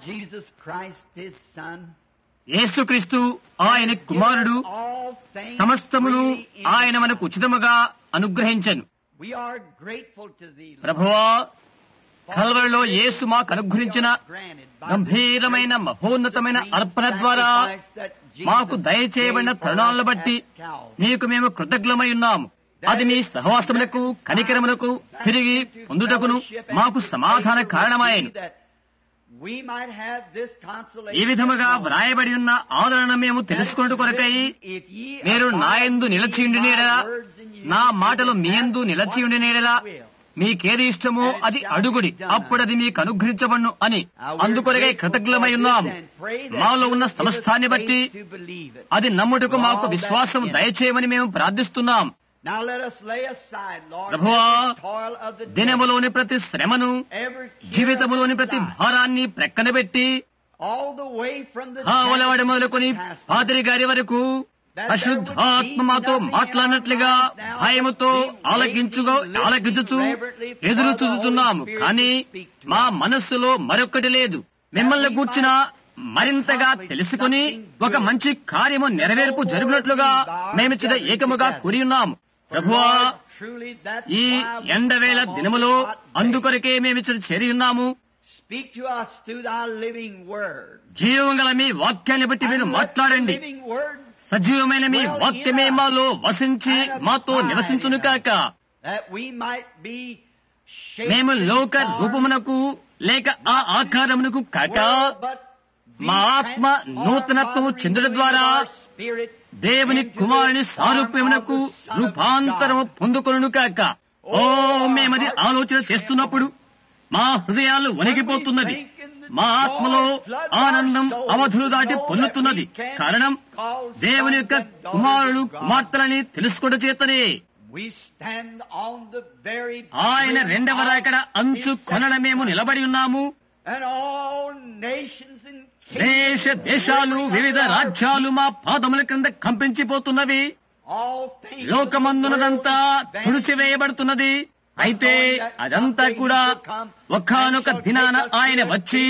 Jesus Christ, his son. యేసుక్రీస్తు ఆయన కుమారుడు All things సమస్తమును freely in ఆయన his మనకు ఉచితముగా అనుగ్రహించను We are grateful to thee, Lord, ప్రభువా కల్వరిలో యేసు మాకు అనుగ్రహించిన granted by గంభీరమైన మహోన్నతమైన the అర్పణ ద్వారా sacrifice that Jesus మాకు దయచేయబడిన gave for తరుణాలను us బట్టి at Calvary. నీకు మేము కృతజ్ఞమై ఉన్నాము అది మీ సహవాసములకు కనికరములకు తిరిగి పొందుటకును మాకు సమాధాన కారణమాయను That we might have this consolation ఈ విధముగా of knowing వ్రాయబడి ఉన్న ఆదరణ మేము తెలుసుకున్నట్టు కొరకై if ye మీరు abide నా యందు in నిలచి me, ఉండి my నేడలా words in you, నా you మాటలు can మీ యందు ask నిలచి what ఉండి నేడలా you will. మీకేది ఇష్టమో అది అడుగుడి అప్పుడు అది మీకు అనుగ్రహించబడును అని అందుకొరకై కృతజ్ఞమై ఉన్నాము మాలో ఉన్న సమస్తాన్ని బట్టి అది నమ్ముటకు మాకు విశ్వాసం దయచేయమని మేము ప్రార్థిస్తున్నాం Now let us lay aside, Lord, ప్రభువా, every toil of the day, దినములోని ప్రతి శ్రమను every care జీవితములోని of ప్రతి the life, భారాన్ని ప్రక్కన పెట్టి all the way from the కావలవాడి మొదలుకొని pastor, పాదిరి గారి వరకు అశుద్ధాత్మ మాతో మాట్లాడినట్లుగా భయముతో ఆలకించుగా ఆలకించుచు ఎదురు చూచుచున్నాము కానీ మా మనస్సులో మరొక్కటి లేదు మిమ్మల్ని కూర్చిన మరింతగా తెలుసుకుని ఒక మంచి కార్యము నెరవేర్పు జరుగునట్లుగా మేమిచ్చిన ఏకముగా కూడి ఉన్నాము ప్రభువా Lord, truly that's ఈ why we ఎండవేళ come on దినములో this hot day. అందుకొరకే మేమిచ్చిన చేరి ఉన్నాము Speak to us through thy living word. జీవం గల మీ వాక్యాన్ని బట్టి మీరు And let the మాట్లాడండి living word సజీవమైన మీ వాక్యమే మాలో వసించి మాతో నివసించును కాక that we might be shaped మేము and లోక formed రూపమునకు లేక ఆ ఆకారమునకు కాక word, but be మా ఆత్మ transformed నూతనత్వము by the చెందుట renewing ద్వారా of our spirit దేవుని into the కుమారుని form సారూప్యమునకు of the Son of రూపాంతరము God. పొందుకొనును కాక ఓ మేమది ఆలోచన చేస్తున్నప్పుడు మా హృదయాలు వణికిపోతున్నది మా ఆత్మలో ఆనందం అవధులు దాటి పొందుతున్నది కారణం దేవుని యొక్క కుమారులు కుమార్తెలని తెలుసుకుంట చేతనే We stand on the very ఆయన brink రెండవ of రాకడ అంచు his కొనడ మేము నిలబడి ఉన్నాము and all nations and దేశ దేశాలు వివిధ రాజ్యాలు మా పాదముల క్రింద కంపించిపోతున్నవి all things లోకమందునదంతా తుడిచివేయబడుతున్నది అయితే అదంతా కూడా ఒకానొక దినాన ఆయన వచ్చి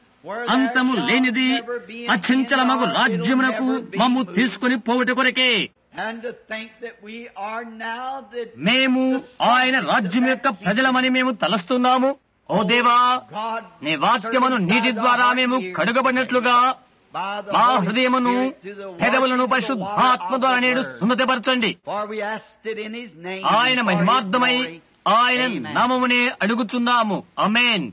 అంతము లేనిది అచంచలమగు రాజ్యమునకు మమ్ము తీసుకుని పోవుట కొరకే And to think that we are now the మేము ఆయన రాజ్యం యొక్క ప్రజలమని మేము తలస్తున్నాము ఓ దేవా God నీ వాక్యమును నీటి ద్వారా మేము కడుగబడినట్లుగా by the మా Holy హృదయమును Spirit through the పెదవులను washing of the పరిశుద్ధాత్మ water ద్వారా of the నేడు word. సున్నతపరచండి For we asked it in his name ఆయన and for his మహిమార్థమై glory. ఆయన Amen. నామమునే అడుగుచున్నాము అమేన్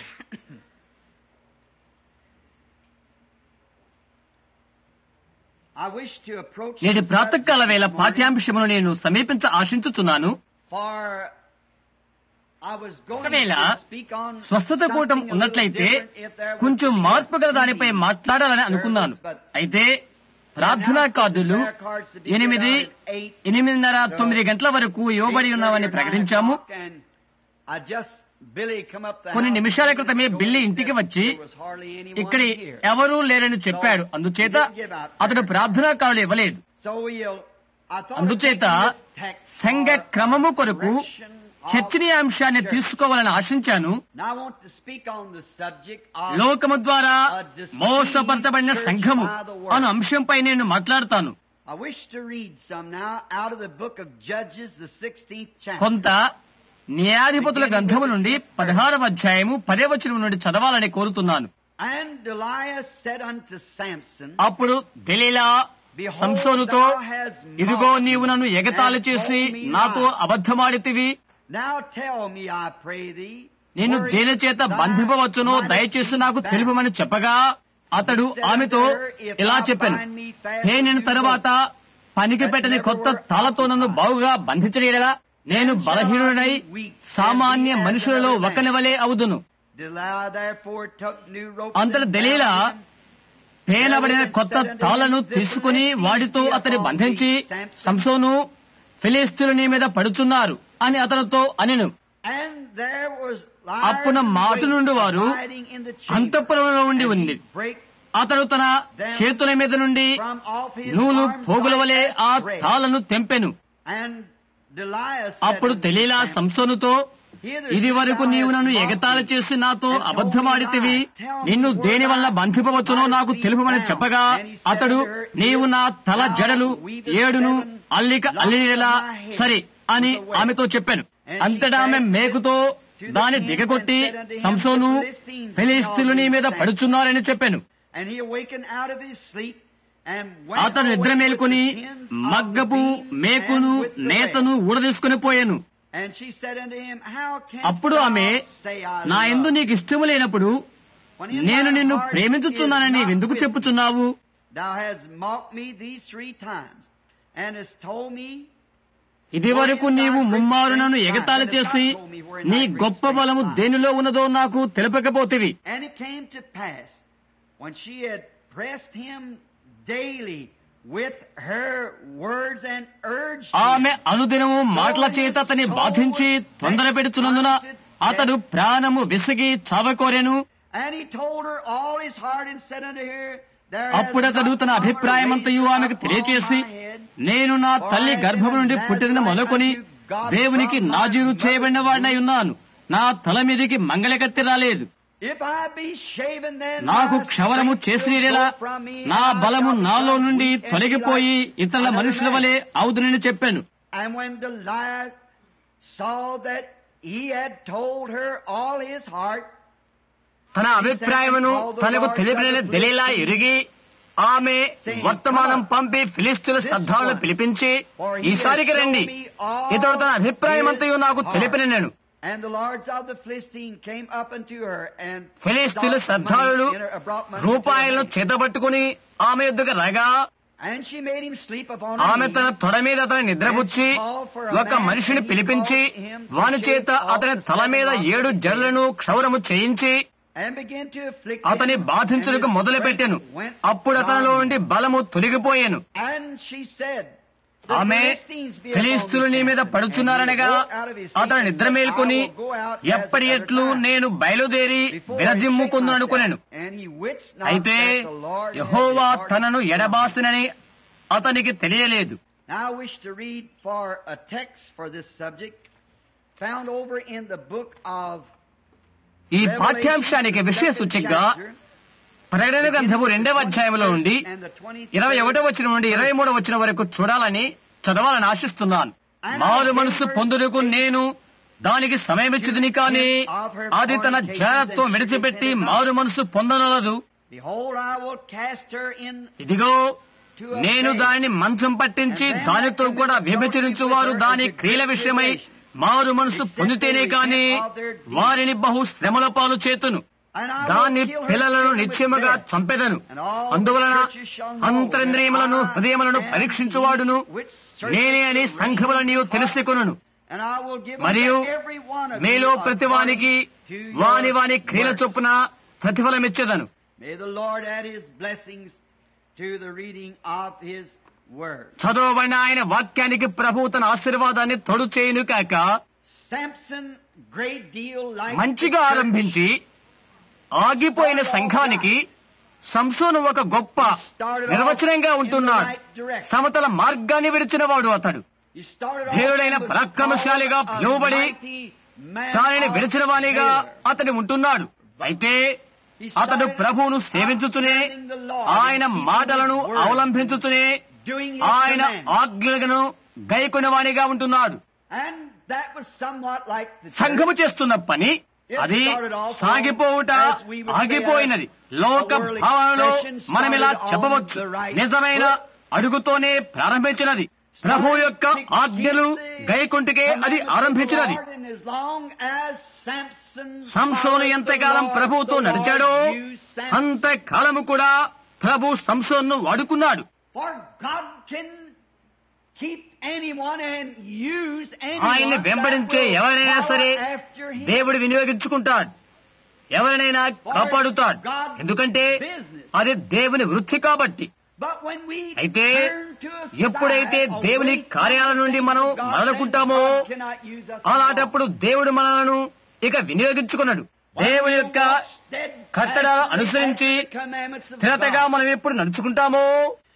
I wish to approach నేటి this ప్రాతకాల వేళ subject this morning, పాఠ్యాంశమును నేను సమీపించ ఆశించుచున్నాను for I was going ఒకవేళ to speak on స్వస్థత కూటం something a little ఉన్నట్లయితే different if there was కొంచెం any మార్పు గల దానిపై opportunity. మాట్లాడాలని అనుకున్నాను అయితే ప్రార్థనా కార్డులు ఎనిమిది ఎనిమిదిన్నర తొమ్మిది గంటల వరకు ఇవ్వబడి ఉన్నామని ప్రకటించాము And I just Billy come up the కొన్ని house నిమిషాల and క్రితమే told బిల్లి us ఇంటికి that వచ్చి there was hardly anyone ఇక్కడి here. ఎవరూ లేరని చెప్పాడు అందుచేత అతడు ప్రార్థనా కార్డులు ఇవ్వలేదు So we'll, I thought of అందుచేత taking this text సంఘ for క్రమము కొరకు correction of చర్చనీయాంశాన్ని church. తీసుకోవాలని ఆశించాను Now I want to speak on the subject of లోకము ద్వారా మోసపరచబడిన సంఘము అను అంశంపై నేను మాట్లాడతాను I wish to read some now out of the book of Judges, the 16th chapter. కొంత న్యాయాధిపతుల గ్రంథము నుండి పదహారవ అధ్యాయము పదే వచనం నుండి చదవాలని కోరుతున్నాను And Delilah said unto Samson, అప్పుడు దెలీలా సంసోనుతో ఇదిగో నీవు నన్ను ఎగతాళి చేసి నాతో అబద్ధమాడితివి Now tell me, I pray thee, నేను wherein దేని చేత thou బంధింపవచ్చునో mightest దయచేసి be నాకు bound. తెలుపమని చెప్పగా అతడు ఆమెతో ఇలా చెప్పాను నేను తరువాత పనికి పెట్టని కొత్త తాళతో నన్ను బాగుగా బంధించలేడలా నేను బలహీనుడై సామాన్య మనుషులలో ఒకని వలె అవుదును Delilah therefore took new ropes అంతట and దెలీలా bound him. పేలబడిన కొత్త తాళ్లను తీసుకుని వాటితో అతని బంధించి సంసోను ఫిలిస్తీన్లు నీ మీద పడుచున్నారు అని అతనితో అనెను And there was అప్పున మాటు నుండి వారు hiding in the chamber. అంతఃపురంలో ఉండి And he ఉంది break అతడు తన చేతుల మీద నుండి from off his నూలు arms పోగుల వలె like ఆ thread. తాళ్లను తెంపెను And Delilah said అప్పుడు unto తెలియలా Samson, సంసోనుతో ఇది వరకు నీవు నన్ను ఎగతాళి చేసి నాతో అబద్ధమాడితివి నిన్ను దేని వల్ల బంధింపవచ్చునో నాకు తెలుపమని చెప్పగా అతడు నీవు నా తల జడలు ఏడును అల్లిక అల్లిలా సరే అని ఆమెతో చెప్పాను అంతటా ఆమె మేకుతో దాని దిగకొట్టి సంసోను ఫిలిస్తీన్లు నీ మీద పడుచున్నారని చెప్పాను And he awakened out of his sleep and went అతను నిద్ర away మేల్కొని with the hens of మగ్గపు the beast మేకును and with the నేతను rest. ఊడదీసుకుని పోయాను And she said unto him, How canst అప్పుడు thou ఆమె say I నా love ఎందు thee? నీకు ఇష్టము లేనప్పుడు When in నేను thy నిన్ను heart ప్రేమించుచున్నానని is not ఎందుకు with చెప్పుచున్నావు me. Thou hast mocked me these three times, and hast told me, ఇది వరకు నీవు ముమ్మారు నన్ను ఎగతాళి చేసి నీ గొప్ప బలము దేనిలో ఉన్నదో నాకు తెలుపకపోతివి And it came to pass, when she had pressed him daily with her words and urged ఆమె him, అనుదినము మాటల చేత అతని బాధించి తొందర పెడుచున్నందున అతడు ప్రాణము విసిగి చావకోరెను and he told her all his heart and said unto her, There has అప్పుడతడు not తన come a అభిప్రాయమంతయు razor ఆమెకు upon తెలియచేసి my head, నేను నా తల్లి గర్భము నుండి పుట్టిన మొదలుకొని దేవునికి నాజీరు చేయబడిన వాడినై ఉన్నాను నా తల మీదికి మంగళకత్తి రాలేదు If I be shaven, then నాకు my క్షవరము strength చేసినలా will go from me, నా and I బలము shall నాలో become నుండి weak and తొలగిపోయి be like ఇతరుల another మనుషుల man. వలె అవుదునని చెప్పాను And when Delilah saw that he had told her all his heart, తన అభిప్రాయమును తనకు తెలిపిన దెలీలా ఎరిగి ఆమె వర్తమానం పంపి ఫిలిస్తుల శ్రద్ధాలను పిలిపించి ఈసారికి రండి ఇతడు తన అభిప్రాయమంతయు నాకు తెలిపిన నేను and the lords of the Philistine came up unto her and ఫిలిస్తుల sought శ్రద్ధాళులు money in her- brought money to రూపాయలను her. చేతబట్టుకుని ఆమె యొద్దకు రాగా And she made him sleep upon her ఆమె తన knees. తొడ మీద అతని నిద్రపుచ్చి ఒక మనిషిని పిలిపించి వాని చేత అతని తల మీద ఏడు జడలను క్షౌరము చేయించి and began to afflict అతని him, బాధించుటకు and his మొదలుపెట్టాను strength went అప్పుడు అతనిలో from him. నుండి బలము తొలగిపోయాను And she said, "The ఆమె Philistines be upon ఫిలిస్తులు నీ thee, మీద Samson." పడుచున్నారనగా And he woke out of his sleep అతను and నిద్ర said, మేల్కొని "I will go out as ఎప్పటి at ఎట్లు other time, నేను బయలుదేరి before I విరజిమ్ముకుందు shake అనుకునేను myself." And he wist not అయితే that the Lord had యహోవా departed తనను from him. ఎడబాసినని అతనికి తెలియలేదు Now I wish to read for a text for this subject found over in the book of ఈ Revelation, పాఠ్యాంశానికి the విషయ second సూచికగా chapter, ప్రకటన గ్రంథము రెండవ అధ్యాయంలో నుండి and the 23rd ఇరవై ఒకటో వచ్చిన నుండి ఇరవై మూడో వచ్చిన వరకు చూడాలని చదవాలని ఆశిస్తున్నాను మారు మనసు పొందుటకు నేను దానికి సమయం ఇచ్చిదిని కానీ అది తన జాగ్రత్తం విడిచిపెట్టి మారు మనసు పొందనలదు Behold, I will cast her in ఇదిగో నేను దానిని మంచం పట్టించి దానితో కూడా వ్యభిచరించువారు దాని క్రియల విషయమై మారు మనసు పొందితేనే కాని వారిని బహు శ్రమల పాలు చేతును and I will దాని kill her పిల్లలను children with నిశ్చయముగా death. చంపెదను అందువలన అంతరింద్రియములను హృదయములను పరీక్షించువాడును నేనే అని సంఘములని తెలుసుకొనును And I will give మరియు unto every one of మీలో you ప్రతి వానికి according to your వాని వాని క్రియల works. చొప్పున ప్రతిఫలమిచ్చేదను May the Lord add His blessings to the reading of His Word. చదవబడిన ఆయన వాక్యానికి ప్రభు తన ఆశీర్వాదాన్ని తొడు చేయును కాక Samson, great deal like మంచిగా the church, ఆరంభించి ఆగిపోయిన సంఘానికి సంసోను ఒక గొప్ప నిర్వచనంగా ఉంటున్నాడు సమతల మార్గాన్ని విడిచిన వాడు అతడు he started off దేవుడైన and was పరాక్రమశాలిగా called a పిలువబడి mighty man దానిని of విడిచిన వానిగా valor. అతడు ఉంటున్నాడు అయితే అతడు ప్రభువును సేవించుచునే ఆయన మాటలను అవలంబించుచునే Doing his ఆయన commandments. ఆజ్ఞలను గైకొన వానిగా ఉంటున్నాడు And that was somewhat like the church. సంఘము చేస్తున్న పని అది సాగిపోవుట ఆగిపోయినది లోక భావనలో మనం ఇలా చెప్పవచ్చు నిజమైన అడుగుతోనే ప్రారంభించినది ప్రభు యొక్క ఆజ్ఞలు గైకుంటికే అది ఆరంభించినది And as long as Samson సంసోను ఎంతకాలం ప్రభువుతో నడిచాడో అంతకాలము కూడా ప్రభు సంసోన్ను వాడుకున్నాడు For God can keep anyone and use ఆయన్ని anyone వెంబడించే that will ఎవరైనా సరే follow after him. దేవుడు వినియోగించుకుంటాడు ఎవరినైనా కాపాడుతాడు ఎందుకంటే అది దేవుని వృత్తి కాబట్టి But when we అయితే turn to a side ఎప్పుడైతే దేవుని away కార్యాల నుండి మనం from God, మరలుకుంటామో then God cannot use us at all. అలాంటప్పుడు దేవుడు మనలను ఇక వినియోగించుకున్నాడు దేవుని యొక్క కట్టడాలు అనుసరించి స్థిరతగా మనం ఎప్పుడు నడుచుకుంటామో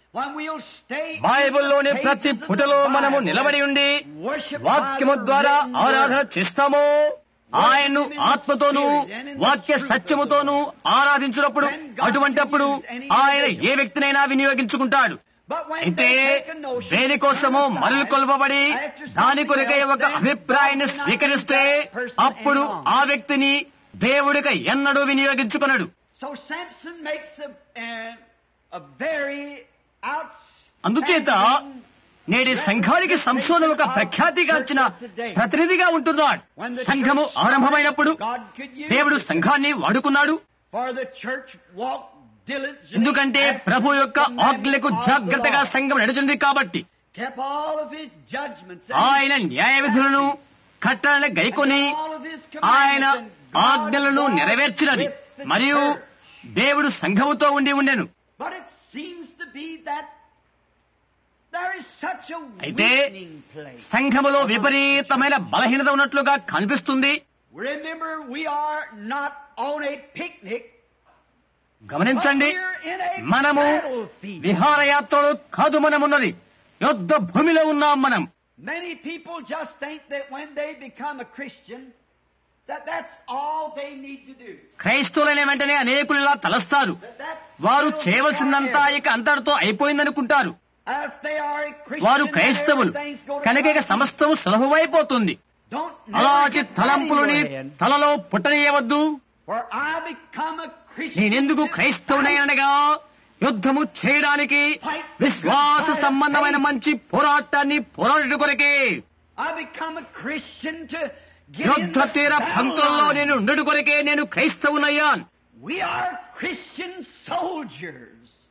బైబిల్లోని ప్రతి పుటలో మనము నిలబడి ఉండి వాక్యము ద్వారా ఆరాధన చేస్తామో ఆయన్ను ఆత్మతోనూ వాక్య సత్యముతోనూ ఆరాధించినప్పుడు అటువంటప్పుడు ఆయన ఏ వ్యక్తినైనా వినియోగించుకుంటాడు అయితే దేనికోసమో మరలు కొలపబడి దాని కొరకై ఒక అభిప్రాయాన్ని స్వీకరిస్తే అప్పుడు ఆ వ్యక్తిని దేవుడికి ఎన్నడూ వినియోగించుకున్నాడు So Samson makes a, uh, a very అందుచేత outstanding నేటి సంఘానికి సంసోను ఒక ప్రఖ్యాతిగాంచిన ప్రతినిధిగా ఉంటున్నాడు సంఘము ఆరంభమైనప్పుడు దేవుడు సంఘాన్ని వాడుకున్నాడు for the church walk diligently ఎందుకంటే after ప్రభు యొక్క the ఆజ్ఞలకు commandments of జాగ్రత్తగా the Lord. సంఘం నడిచింది కాబట్టి kept all of his judgments and ఆయన న్యాయ విధులను కట్టడలను గైకొని all of his ఆయన commandments and God ఆజ్ఞలను was నెరవేర్చినది with the మరియు church. దేవుడు సంఘముతో ఉండి ఉండెను But it seems to be that there is such a అయితే weakening place. సంఘములో విపరీతమైన బలహీనత ఉన్నట్లుగా కనిపిస్తుంది Remember, we are not on a picnic, గమనించండి but we're in a మనము battlefield. విహారయాత్రలు కాదు మనమున్నది యుద్ధ భూమిలో ఉన్నాం మనం Many people just think that when they become a Christian, that that's all they need to do. క్రైస్తవులైన వెంటనే అనేకులు ఇలా తలస్తారు That that's వారు all చేయవలసిందంతా they are. ఇక అంతటితో అయిపోయిందనుకుంటారు If they are a Christian, వారు then క్రైస్తవులు everything's going to కనుక ఇక right. సమస్తం సులభమైపోతుంది Don't never అలాంటి get that in తలంపులని your head. తలలో పుట్టనీయవద్దు For I become a Christian. నేనెందుకు to క్రైస్తవునైనగా యుద్ధము చేయడానికి విశ్వాస సంబంధమైన మంచి పోరాటాన్ని పోరాడట కొరకే I become a Christian to get in యుద్ధ the తీర battle పంక్తుల్లో line. నేను ఉండడు కొరకే నేను క్రైస్తవునయ్యాను We are Christian soldiers.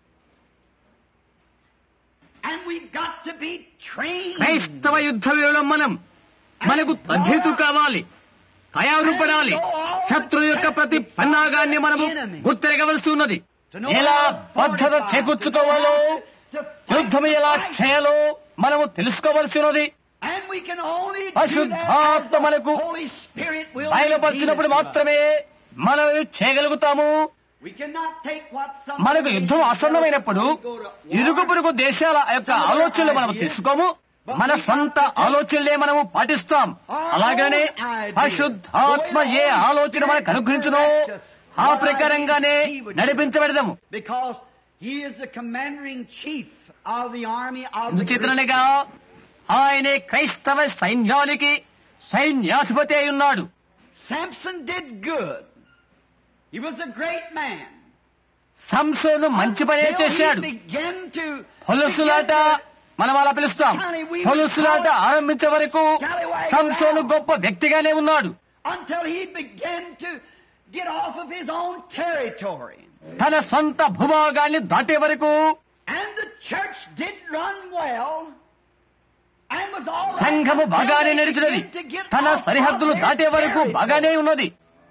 And we've got to be trained. క్రైస్తవ యుద్ధ వీరులం మనం మనకు తగ్గితు కావాలి తయారు పడాలి శత్రు యొక్క ప్రతి పన్నాగాన్ని మనము గుర్తెరగవలసి ఉన్నది ఎలా బద్ధత చేకూర్చుకోవాలో యుద్ధం ఎలా చేయాలో మనము తెలుసుకోవలసి ఉన్నది And we can only do that పరిశుద్ధాత్మ as the మనకు Holy Spirit will బయలుపరిచినప్పుడు lead us. మాత్రమే మనం చేయగలుగుతాము We cannot take what some మనకు యుద్ధం ఆసన్నమైనప్పుడు ఇరుగు పొరుగు దేశాల యొక్క ఆలోచనలు మనం తీసుకోము మన సొంత ఆలోచనలే మనము పాటిస్తాం అలాగనే పరిశుద్ధాత్మ ఏ ఆలోచన మనకు అనుగ్రహించునో ఆ ప్రకారంగానే నడిపించబడదాము Because he is the commander in chief of the army of the అందుచేతనగా ఆయనే క్రైస్తవ సైన్యానికి సైన్యాధిపతి అయి ఉన్నాడు Samson did good. He was a great man. సంసోను మంచి పనే Till చేశాడు he began to పొలుసులాట మనం అలా పిలుస్తాం పొలుసులాట ఆరంభించే వరకు సంసోను గొప్ప వ్యక్తిగానే ఉన్నాడు until he began to get off of his own territory. తన సొంత భూభాగాన్ని దాటే వరకు And the church did run well. And was all right సంఘము until బాగానే they నడిచినది began to get తన off of సరిహద్దులు their దాటే వరకు territory. బాగానే ఉన్నది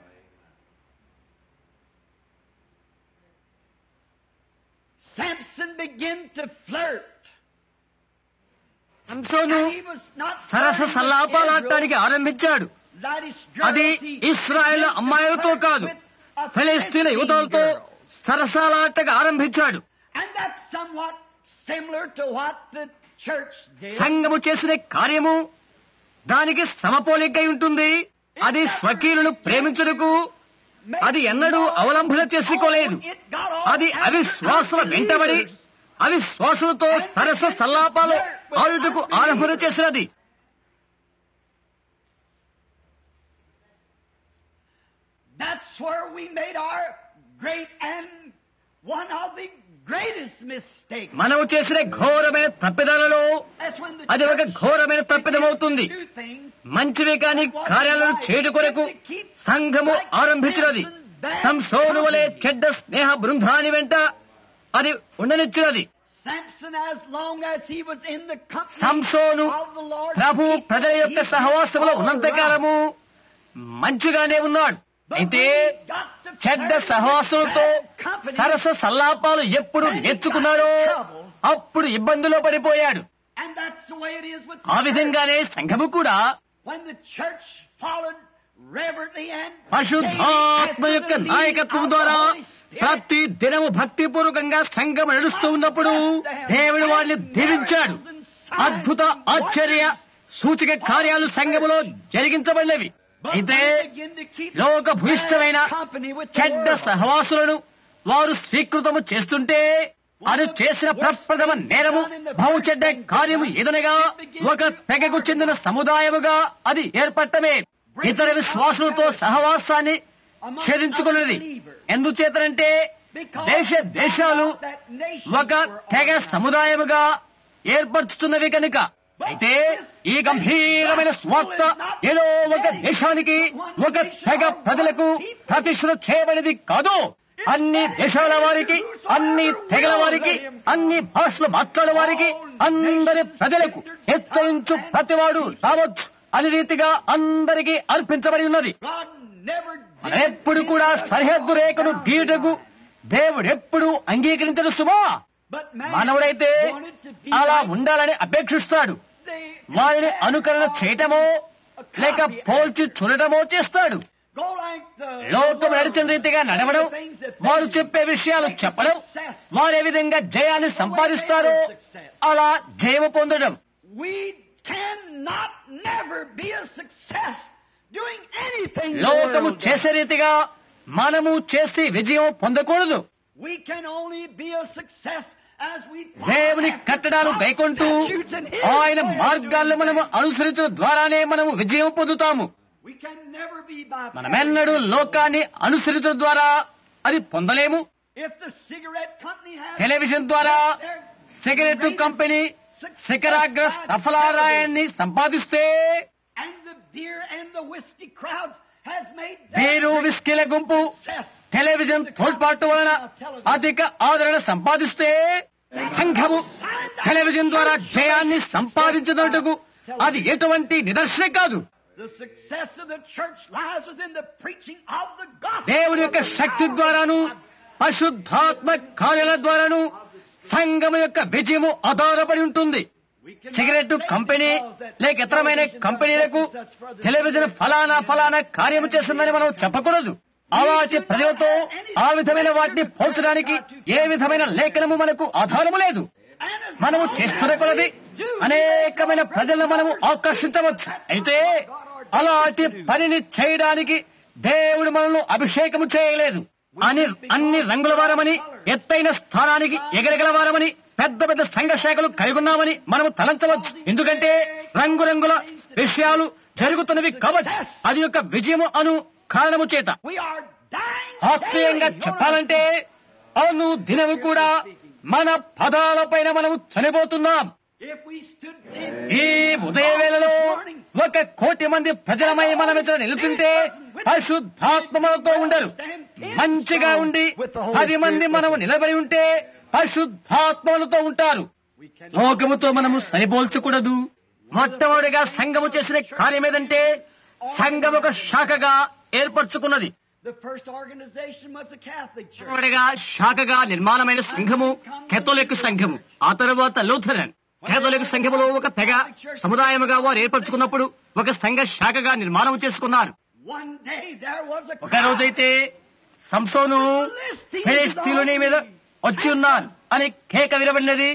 Samson began to flirt. Samson And he was not సరస flirting with సల్లాపాలాడటానికి ఆరంభించాడు Israel, that is అది girls. He Israel began to అమ్మాయిలతో flirt కాదు with a ఫిలిస్తీన్ల Philistine యువతలతో girl. సరసాలాటగా ఆరంభించాడు And that's somewhat similar to what the church did. సంఘము చేసిన కార్యము దానికి సమపోలికై ఉంటుంది అది స్వకీయులను ప్రేమించుటకు అది ఎన్నడూ అవలంబన చేసుకోలేదు అది అవిశ్వాసుల వెంటబడి అవిశ్వాసులతో సరస సల్లాపాలు ఆడుటకు ఆరంభన చేసినది That's where we made our great and one of the greatest mistakes. మనము చేసిన ఘోరమైన తప్పిదాలలో That's when the అది ఒక church ఘోరమైన తప్పిదమవుతుంది do things మంచివి కాని కార్యాలను చేయుట కొరకు సంఘము ఆరంభించినది సంసోను వలె చెడ్డ స్నేహ బృందాని వెంట అది ఉండనిచ్చినది Samson, as long as he was in the company Samson of the Lord, Prabhu he- ప్రజల యొక్క he సహవాసములో was ఉన్నంత all right. కాలము మంచిగానే ఉన్నాడు But అయితే when he got to చెడ్డ turn with సహవాసులతో bad company, సరస సల్లాపాలు ఎప్పుడు then he నేర్చుకున్నాడో got in trouble. అప్పుడు ఇబ్బందులో పడిపోయాడు And that's the way it is with ఆ the church. విధంగానే సంఘము కూడా When the church followed reverently and పరిశుద్ధాత్మ daily యొక్క after the leading నాయకత్వం of the ద్వారా Holy Spirit, ప్రతి దినము భక్తిపూర్వకంగా సంఘం నడుస్తూ ఉన్నప్పుడు దేవుడు వారిని దీవించాడు అద్భుత ఆశ్చర్య సూచక కార్యాలు సంఘములో జరిగించబడినవి అయితే లోక భూయిష్టమైన చెడ్డ సహవాసులను వారు స్వీకృతము చేస్తుంటే అది చేసిన ప్రప్రథమ నేరము బహు చెడ్డ కార్యము ఏదనగా ఒక తెగకు చెందిన సముదాయముగా అది ఏర్పడటమే ఇతర విశ్వాసులతో సహవాసాన్ని ఛేదించుకున్నది ఎందుచేతనంటే దేశ దేశాలు ఒక తెగ సముదాయముగా ఏర్పరచుతున్నవి కనుక అయితే ఈ గంభీరమైన స్వార్థ ఏదో ఒక దేశానికి ఒక తెగ ప్రజలకు ప్రతిష్ఠ చేయబడినది కాదు అన్ని దేశాల వారికి అన్ని తెగల వారికి అన్ని భాషలు మాట్లాడే వారికి అందరి ప్రజలకు హెచ్చరించు ప్రతివాడు రావచ్చు అని రీతిగా అందరికీ అర్పించబడి ఉన్నది ఎప్పుడు కూడా సరిహద్దు రేఖను గీటకు దేవుడెప్పుడు అంగీకరించడు సుమా మానవుడైతే అలా ఉండాలని అపేక్షిస్తాడు వారిని అనుకరణ చేయటమో లేక పోల్చి చూడటమో చేస్తాడు లోకం నడిచిన రీతిగా నడవడం వారు చెప్పే విషయాలు చెప్పడం వారు ఏ విధంగా జయాన్ని సంపాదిస్తారో అలా జయము పొందడం లోకము చేసే రీతిగా మనము చేసి విజయం పొందకూడదు దేవుని కట్టడాలు గైకొంటూ ఆయన మార్గాలను మనము అనుసరించడం ద్వారానే మనము విజయం పొందుతాము మనమెన్నడూ లోకాన్ని అనుసరించడం ద్వారా అది పొందలేము టెలివిజన్ ద్వారా సిగరెట్ కంపెనీ శిఖరాగ్ర సఫలారాయాన్ని సంపాదిస్తే బీరు విస్కీల గుంపు టెలివిజన్ తోడ్పాటు వలన అధిక ఆదరణ సంపాదిస్తే సంఘము టెలివిజన్ ద్వారా జయాన్ని సంపాదించినట్టుకు అది ఎటువంటి నిదర్శనం కాదు దేవుని యొక్క శక్తి ద్వారాను పరిశుద్ధాత్మ కార్యాల ద్వారాను సంఘం యొక్క విజయము ఆధారపడి ఉంటుంది సిగరెట్ కంపెనీ లేక ఇతరమైన కంపెనీలకు టెలివిజన్ ఫలానా ఫలానా కార్యము చేస్తుందని మనం చెప్పకూడదు అలాంటి ప్రజలతో ఆ విధమైన వాటిని పోల్చడానికి ఏ విధమైన లేఖనము మనకు ఆధారము లేదు మనము చేస్తున్న కొలది అనేకమైన ప్రజలను మనము ఆకర్షించవచ్చు అయితే అలాంటి పనిని చేయడానికి దేవుడు మనల్ని అభిషేకము చేయలేదు అని అన్ని రంగుల వారమని ఎత్తైన స్థానానికి ఎగరగల వారమని పెద్ద పెద్ద సంఘ శాఖలు కలిగి ఉన్నామని మనము తలంచవచ్చు ఎందుకంటే రంగురంగుల విషయాలు జరుగుతున్నవి కాబట్టి అది యొక్క విజయము అను కారణము చేత ఆత్మీయంగా చెప్పాలంటే అను దినము కూడా మన పదాలపైన మనము చనిపోతున్నాం ఈ ఉదయ వేళలో ఒక కోటి మంది ప్రజలమై మనం ఇక్కడ నిలుచుంటే పరిశుద్ధాత్మలతో ఉండరు మంచిగా ఉండి పది మంది మనము నిలబడి ఉంటే పరిశుద్ధాత్మలతో ఉంటారు లోకముతో మనము సరిపోల్చకూడదు మొట్టమొదటిగా సంఘము చేసిన కార్యం ఏదంటే సంఘం ఒక శాఖగా ఏర్పరచుకున్నది మొదటిగా శాఖగా నిర్మాణమైన సంఘము కెథోలిక్ సంఘము ఆ తర్వాత లూథరన్ కేథోలిక్ సంఘములో ఒక తెగ సముదాయముగా వారు ఏర్పరచుకున్నప్పుడు ఒక సంఘ శాఖగా నిర్మాణం చేసుకున్నారు ఒక రోజైతే సంసోను ఫిలిస్తీనుని మీద వచ్చి ఉన్నారు అని కేక వినబడినది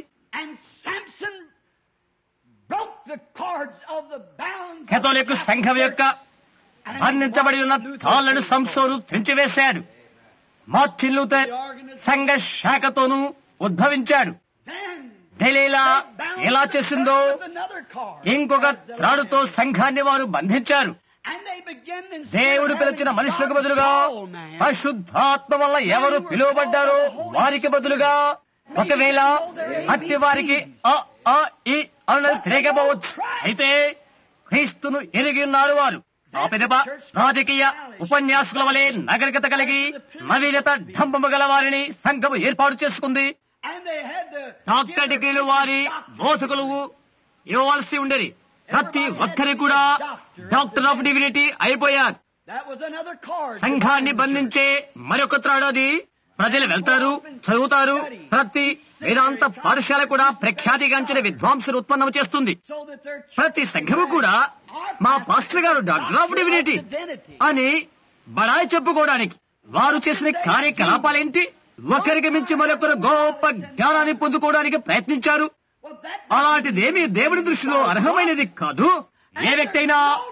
కేథోలిక్ సంఘం యొక్క బంధించబడి ఉన్న తాళ్లను సంసోను తెంచివేశాడు మార్టిన్ లూథర్ సంఘ శాఖతోనూ ఉద్భవించాడు డెలీలా ఎలా చేసిందో ఇంకొక త్రాడుతో సంఘాన్ని వారు బంధించారు దేవుడు పిలిచిన మనుషులకు బదులుగా పరిశుద్ధాత్మ వల్ల ఎవరు పిలువబడ్డారో వారికి బదులుగా ఒకవేళ అట్టి వారికి అ ఆ ఈ అన్నది తెలియకపోవచ్చు అయితే క్రీస్తును ఎరిగి ఉన్నారు వారు ఆ పిదప రాజకీయ ఉపన్యాసకుల వలె నాగరికత కలిగి నవీనత డంబము గల వారిని సంఘము ఏర్పాటు చేసుకుంది డాక్టర్ డిగ్రీలు వారి బోధకులు ఇవ్వవలసి ఉండేది ప్రతి ఒక్కరి కూడా డాక్టర్ ఆఫ్ డివినిటీ అయిపోయారు సంఘాన్ని బంధించే మరొక త్రాడది ప్రజలు వెళ్తారు చదువుతారు ప్రతి వేదాంత పాఠశాల కూడా ప్రఖ్యాతిగాంచిన విద్వాంసులు ఉత్పన్నం చేస్తుంది ప్రతి సంఘము కూడా మా పాస్టర్ గారు డాక్టర్ ఆఫ్ డివినిటీ అని బడాయి చెప్పుకోవడానికి వారు చేసిన కార్యకలాపాలేంటి ఒకరికి మించి మరొకరు గొప్ప జ్ఞానాన్ని పొందుకోవడానికి ప్రయత్నించారు అలాంటిదేమీ దేవుడి దృష్టిలో అర్హమైనది కాదు ఏ వ్యక్తి అయినా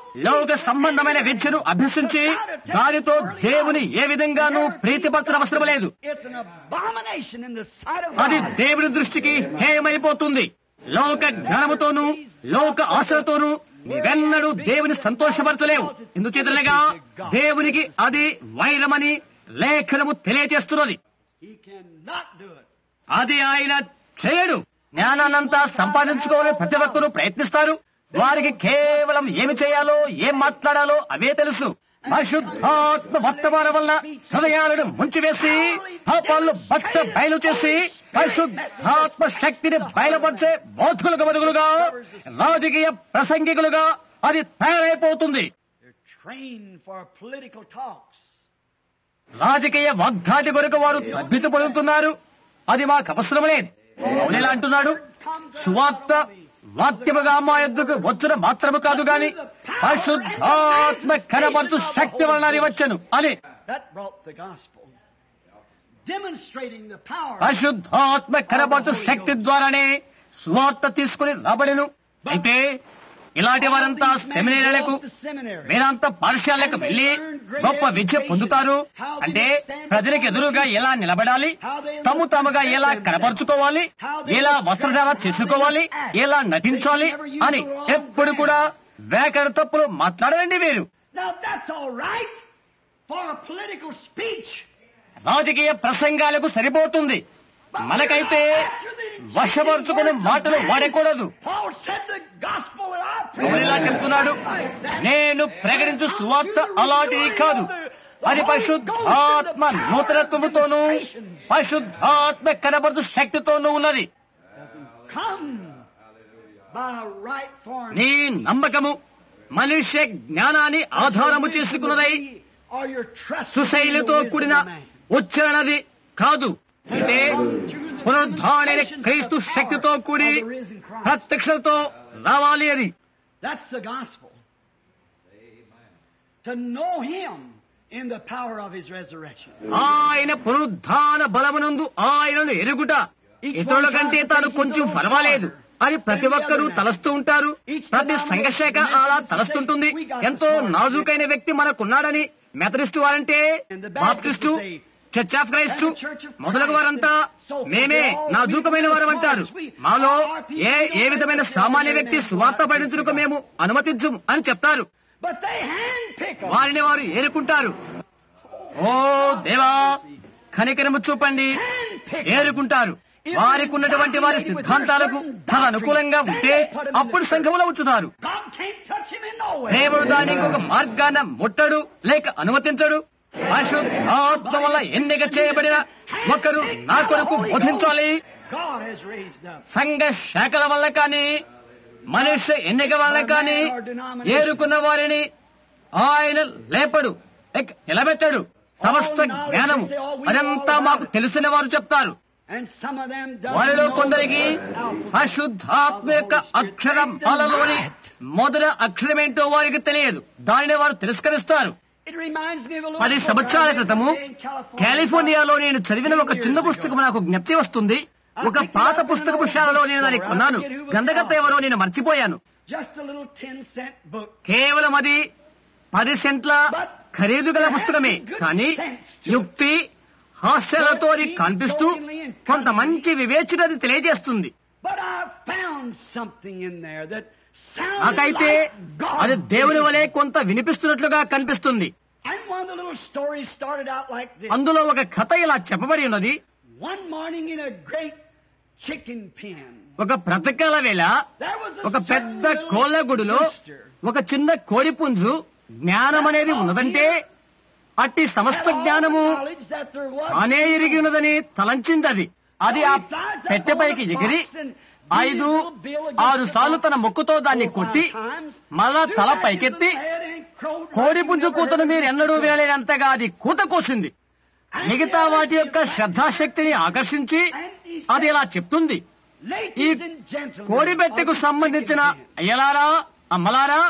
లోక సంబంధమైన విద్యను అభ్యసించి దానితో దేవుని ఏ విధంగానూ ప్రీతిపరచడం అవసరం లేదు It's an abomination in the sight of అది God. దేవుని దృష్టికి హేయమైపోతుంది లోక జ్ఞానముతోనూ లోక ఆశలతోనూ నీవెన్నడూ దేవుని సంతోషపరచలేవు ఎందుచేతనగా దేవునికి అది వైరమని లేఖనము తెలియజేస్తున్నది He cannot do it. అది ఆయన చేయడు జ్ఞానాన్నంతా సంపాదించుకోవాలని ప్రతి ఒక్కరూ ప్రయత్నిస్తారు వారికి కేవలం ఏమి చేయాలో ఏం మాట్లాడాలో అవే తెలుసు పరిశుద్ధాత్మ వర్తమానం వల్ల హృదయాలను ముంచివేసి పాపాలను బట్ట బయలు చేసి పరిశుద్ధాత్మ శక్తిని బయలుపరిచే బౌద్ధులుగా బదులుగా రాజకీయ ప్రసంగికులుగా అది తయారైపోతుంది They're trained for political talks. రాజకీయ వాగ్దాటి కొరకు వారు తబ్బితు పొందుతున్నారు అది మాకు అవసరం లేదు పౌలెలా అంటున్నాడు సువార్త వాక్యముగా మా ఎద్దుకు వచ్చిన మాత్రము కాదు గాని పరిశుద్ధాత్మ కనపరచు శక్తి వలన అది వచ్చను అని That brought the gospel. Demonstrating the power. పరిశుద్ధాత్మ కనపరచు శక్తి ద్వారానే సువార్త తీసుకుని రాబడెను అయితే ఇలాంటి వారంతా సెమినారీలకు వేదాంత పాఠశాలకు వెళ్లి గొప్ప విద్య పొందుతారు అంటే ప్రజలకు ఎదురుగా ఎలా నిలబడాలి తము తాముగా ఎలా కనపరుచుకోవాలి ఎలా వస్త్రధారణ చేసుకోవాలి ఎలా నటించాలి అని ఎప్పుడు కూడా వ్యాకరణ తప్పులు మాట్లాడండి మీరు Now that's all right for a political speech. రాజకీయ ప్రసంగాలకు సరిపోతుంది మనకైతే వశపరుచుకునే మాటలు వాడకూడదు Paul said the gospel that I పౌలు ఇలా preach చెప్తున్నాడు like that. నేను ప్రకటించు సువార్త అలాంటిది కాదు అది పరిశుద్ధాత్మ నూతనత్వముతోనూ పరిశుద్ధాత్మ కనబడుతు శక్తితోనూ ఉన్నది Come by right form. నీ నమ్మకము మనుష్య జ్ఞానాన్ని ఆధారము చేసుకున్నదై Or your trust సుశైలితో కూడిన ఉచ్చరణది కాదు అయితే పునరుద్ధారైన క్రీస్తు శక్తితో కూడి ప్రత్యక్షతతో రావాలి అది That's the gospel. To know Him in the power of His resurrection. ఆయన పునరుద్ధాన బలమునందు ఆయనను ఎరుగుట ఇతరుల కంటే తాను కొంచెం పర్వాలేదు అని ప్రతి ఒక్కరూ తలస్తూ ఉంటారు ప్రతి సంఘశాఖ అలా తలస్తుంటుంది ఎంతో నాజుకైన వ్యక్తి మనకున్నాడని మెథడిస్టు వారంటే బాప్టిస్టు చర్చ్ ఆఫ్ క్రైస్ట్ మొదలగు వారంతా మేమే నాజూకమైన వారం అంటారు మాలో ఏ ఏ విధమైన సామాన్య వ్యక్తి సువార్త పఠించుటకు మేము అనుమతించము అని చెప్తారు But they handpick 'em. వారిని వారు ఏరుకుంటారు ఓ దేవా కనికరము చూపండి ఏరుకుంటారు వారికి ఉన్నటువంటి వారి సిద్ధాంతాలకు తన అనుకూలంగా ఉంటే అప్పుడు సంఘములో ఉంచుతారు God can't touch him in no way. దేవుడు దాని ఇంకొక మార్గాన ముట్టడు లేక అనుమతించడు పరిశుద్ధాత్మ వల్ల ఎన్నిక చేయబడిన ఒకరు నా కొరకు బోధించాలి God has raised up. సంఘ శాఖల వల్ల కానీ మనుష్య ఎన్నిక వల్ల కానీ ఏరుకున్న వారిని ఆయన లేపడు లేక నిలబెట్టాడు సమస్త జ్ఞానము అదంతా మాకు తెలిసిన వారు చెప్తారు And some of them doesn't వారిలో know కొందరికి the alphabet. పరిశుద్ధాత్మ యొక్క అక్షరం పాలలోని మొదటి అక్షరం ఏంటో వారికి తెలియదు దానిని వారు తిరస్కరిస్తారు It reminds me of a little పది book సంవత్సరాల I read క్రితము in California. కాలిఫోర్నియాలో నేను చదివిన ఒక చిన్న పుస్తకం నాకు జ్ఞప్తి వస్తుంది ఒక పాత పుస్తకపు శాలలో నేను దాన్ని కొన్నాను గ్రంథకర్త ఎవరో నేను మర్చిపోయాను Just a little 10 cent book. కేవలం అది పది సెంట్ల ఖరీదు గల పుస్తకమే కానీ యుక్తి హాస్యాలతో అది కనిపిస్తూ కొంత మంచి వివేచన అది తెలియజేస్తుంది But I found something in there that sounded నాకైతే like అది God. దేవుని వలె కొంత వినిపిస్తున్నట్లుగా కనిపిస్తుంది And one of the little stories started out like this. అందులో ఒక కథ ఇలా చెప్పబడి ఉన్నది One morning in a great chicken pen, ఒక బ్రతకాల వేళ there was a ఒక పెద్ద certain little కోళ్ళ గుడిలో rooster ఒక చిన్న కోడి పుంజు జ్ఞానం అనేది ఉన్నదంటే అట్టి సమస్త had all the జ్ఞానము knowledge that there was తానే ఎరిగి ఉన్నదని తలంచింది అది అది ఆ పెట్టెపైకి ఎగిరి ఐదు ఆరు సార్లు తన ముక్కుతో దాన్ని కొట్టి మళ్ళా తల పైకెత్తి కోడి పుంజు కూతను మీరు ఎన్నడూ వేలేనంతగా అది కూత కోసింది మిగతా వాటి యొక్క శ్రద్ధాశక్తిని ఆకర్షించి అది ఇలా చెప్తుంది ఈ కోడి పెట్టెకు సంబంధించిన అయ్యలారా అమ్మలారా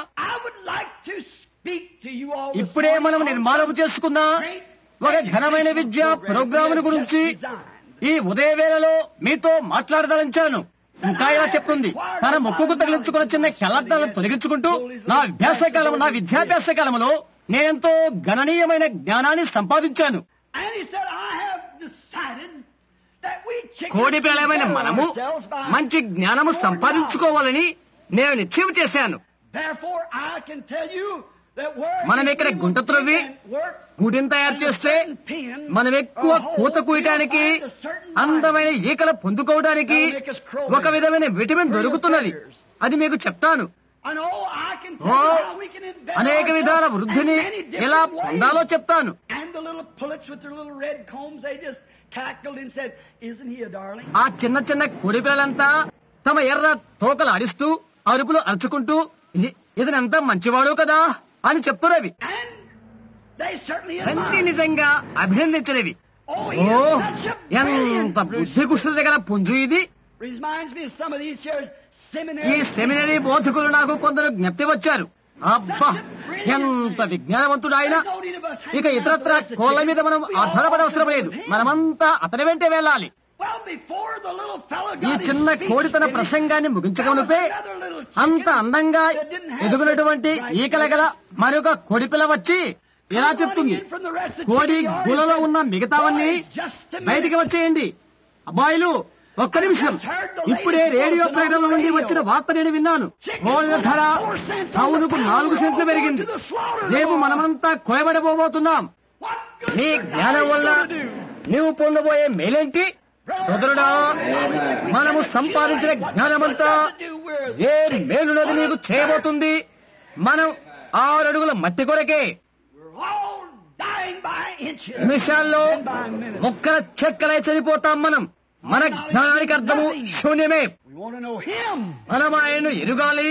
ఇప్పుడే మనం నిర్మాణం చేసుకున్న ఒక ఘనమైన విద్య ప్రోగ్రాముల గురించి ఈ ఉదయ వేళలో మీతో మాట్లాడదలించాను ఇంకా ఇలా చెప్తుంది తన మొక్కుకు తగిలించుకున్న చిన్న కళ్ళద్దాలను తొలగించుకుంటూ నా అభ్యాస కాలం నా విద్యాభ్యాస కాలంలో నేనెంతో గణనీయమైన జ్ఞానాన్ని సంపాదించాను And he said, I have decided that we chickens కోడి can పిల్లమైన better మనము ourselves by మంచి జ్ఞానము సంపాదించుకోవాలని నేను నిశ్చయం చేశాను Therefore, I can tell you that where మనం if ఇక్కడ we will గుంట త్రవ్వి dig and work గూటిని తయారు చేస్తే మనం ఎక్కువ కూత కూయటానికి అందమైన ఈకలు పొందుకోవడానికి ఒక విధమైన విటమిన్ దొరుకుతున్నది అది మీకు చెప్తాను And oh, I can oh tell you how we can invest అనేక విధాల ourselves వృద్ధిని in many different ఎలా ways. పొందాలో చెప్తాను And the little pullets with their little red combs, they just cackled and said, Isn't he a darling? ఆ చిన్న చిన్న కోడి పిల్లలంతా తమ ఎర్ర తోకలు అరిస్తూ అరుపులు అరుచుకుంటూ "ఇది- ఇతనంతా మంచివాడు కదా అని చెప్తున్నవి And they certainly అన్ని admired. నిజంగా అభినందించినవి Oh, he oh is such a ఎంత brilliant బుద్ధి కుష్ఠత గల పుంజు ఇది Reminds me of some of these here ఈ seminary. సెమినరీ బోధకులు నాకు కొందరు జ్ఞప్తి వచ్చారు అబ్బా ఎంత విజ్ఞానవంతుడు ఆయన ఇక ఇతరత్ర కోళ్ల మీద మనం ఆధారపడవసరం లేదు మనమంతా అతని వెంటే వెళ్ళాలి Well, before the little fellow ఈ got his చిన్న speech కోడి తన finished, ప్రసంగాన్ని ముగించకమునిపే there was another little chicken అంత అందంగా that didn't have ఎదుగునటువంటి such bright ఈకల గల మరొక కోడిపిల్ల వచ్చి ఇలా చెప్తుంది running in from the rest of the కోడి chicken yard గులలో and ఉన్న said, మిగతావన్నీ "Boys, just a minute." బయటికి వచ్చేయండి అబ్బాయిలు ఒక్క నిమిషం ఇప్పుడే రేడియో ప్రకటన నుండి వచ్చిన వార్త నేను విన్నాను కోళ్ళ ధర పౌనుకు నాలుగు సెంట్లు పెరిగింది రేపు మనమంతా కోయబడబోతున్నాం What good నీ your జ్ఞానం God వల్ల is gonna do? నీవు పొందబోయే మేలేంటి సోదరుడా మనము సంపాదించిన జ్ఞానమంతా ఏ మేలునది నీకు చేయబోతుంది మనం ఆరు అడుగుల మట్టి కొరకే We're all dying by inches. నిమిషాల్లో and by minutes. ముక్కల చెక్కలై చనిపోతాం మనం మన జ్ఞానానికి అర్థము శూన్యమే We want to know Him. మనం ఆయన్ను ఎరుగాలి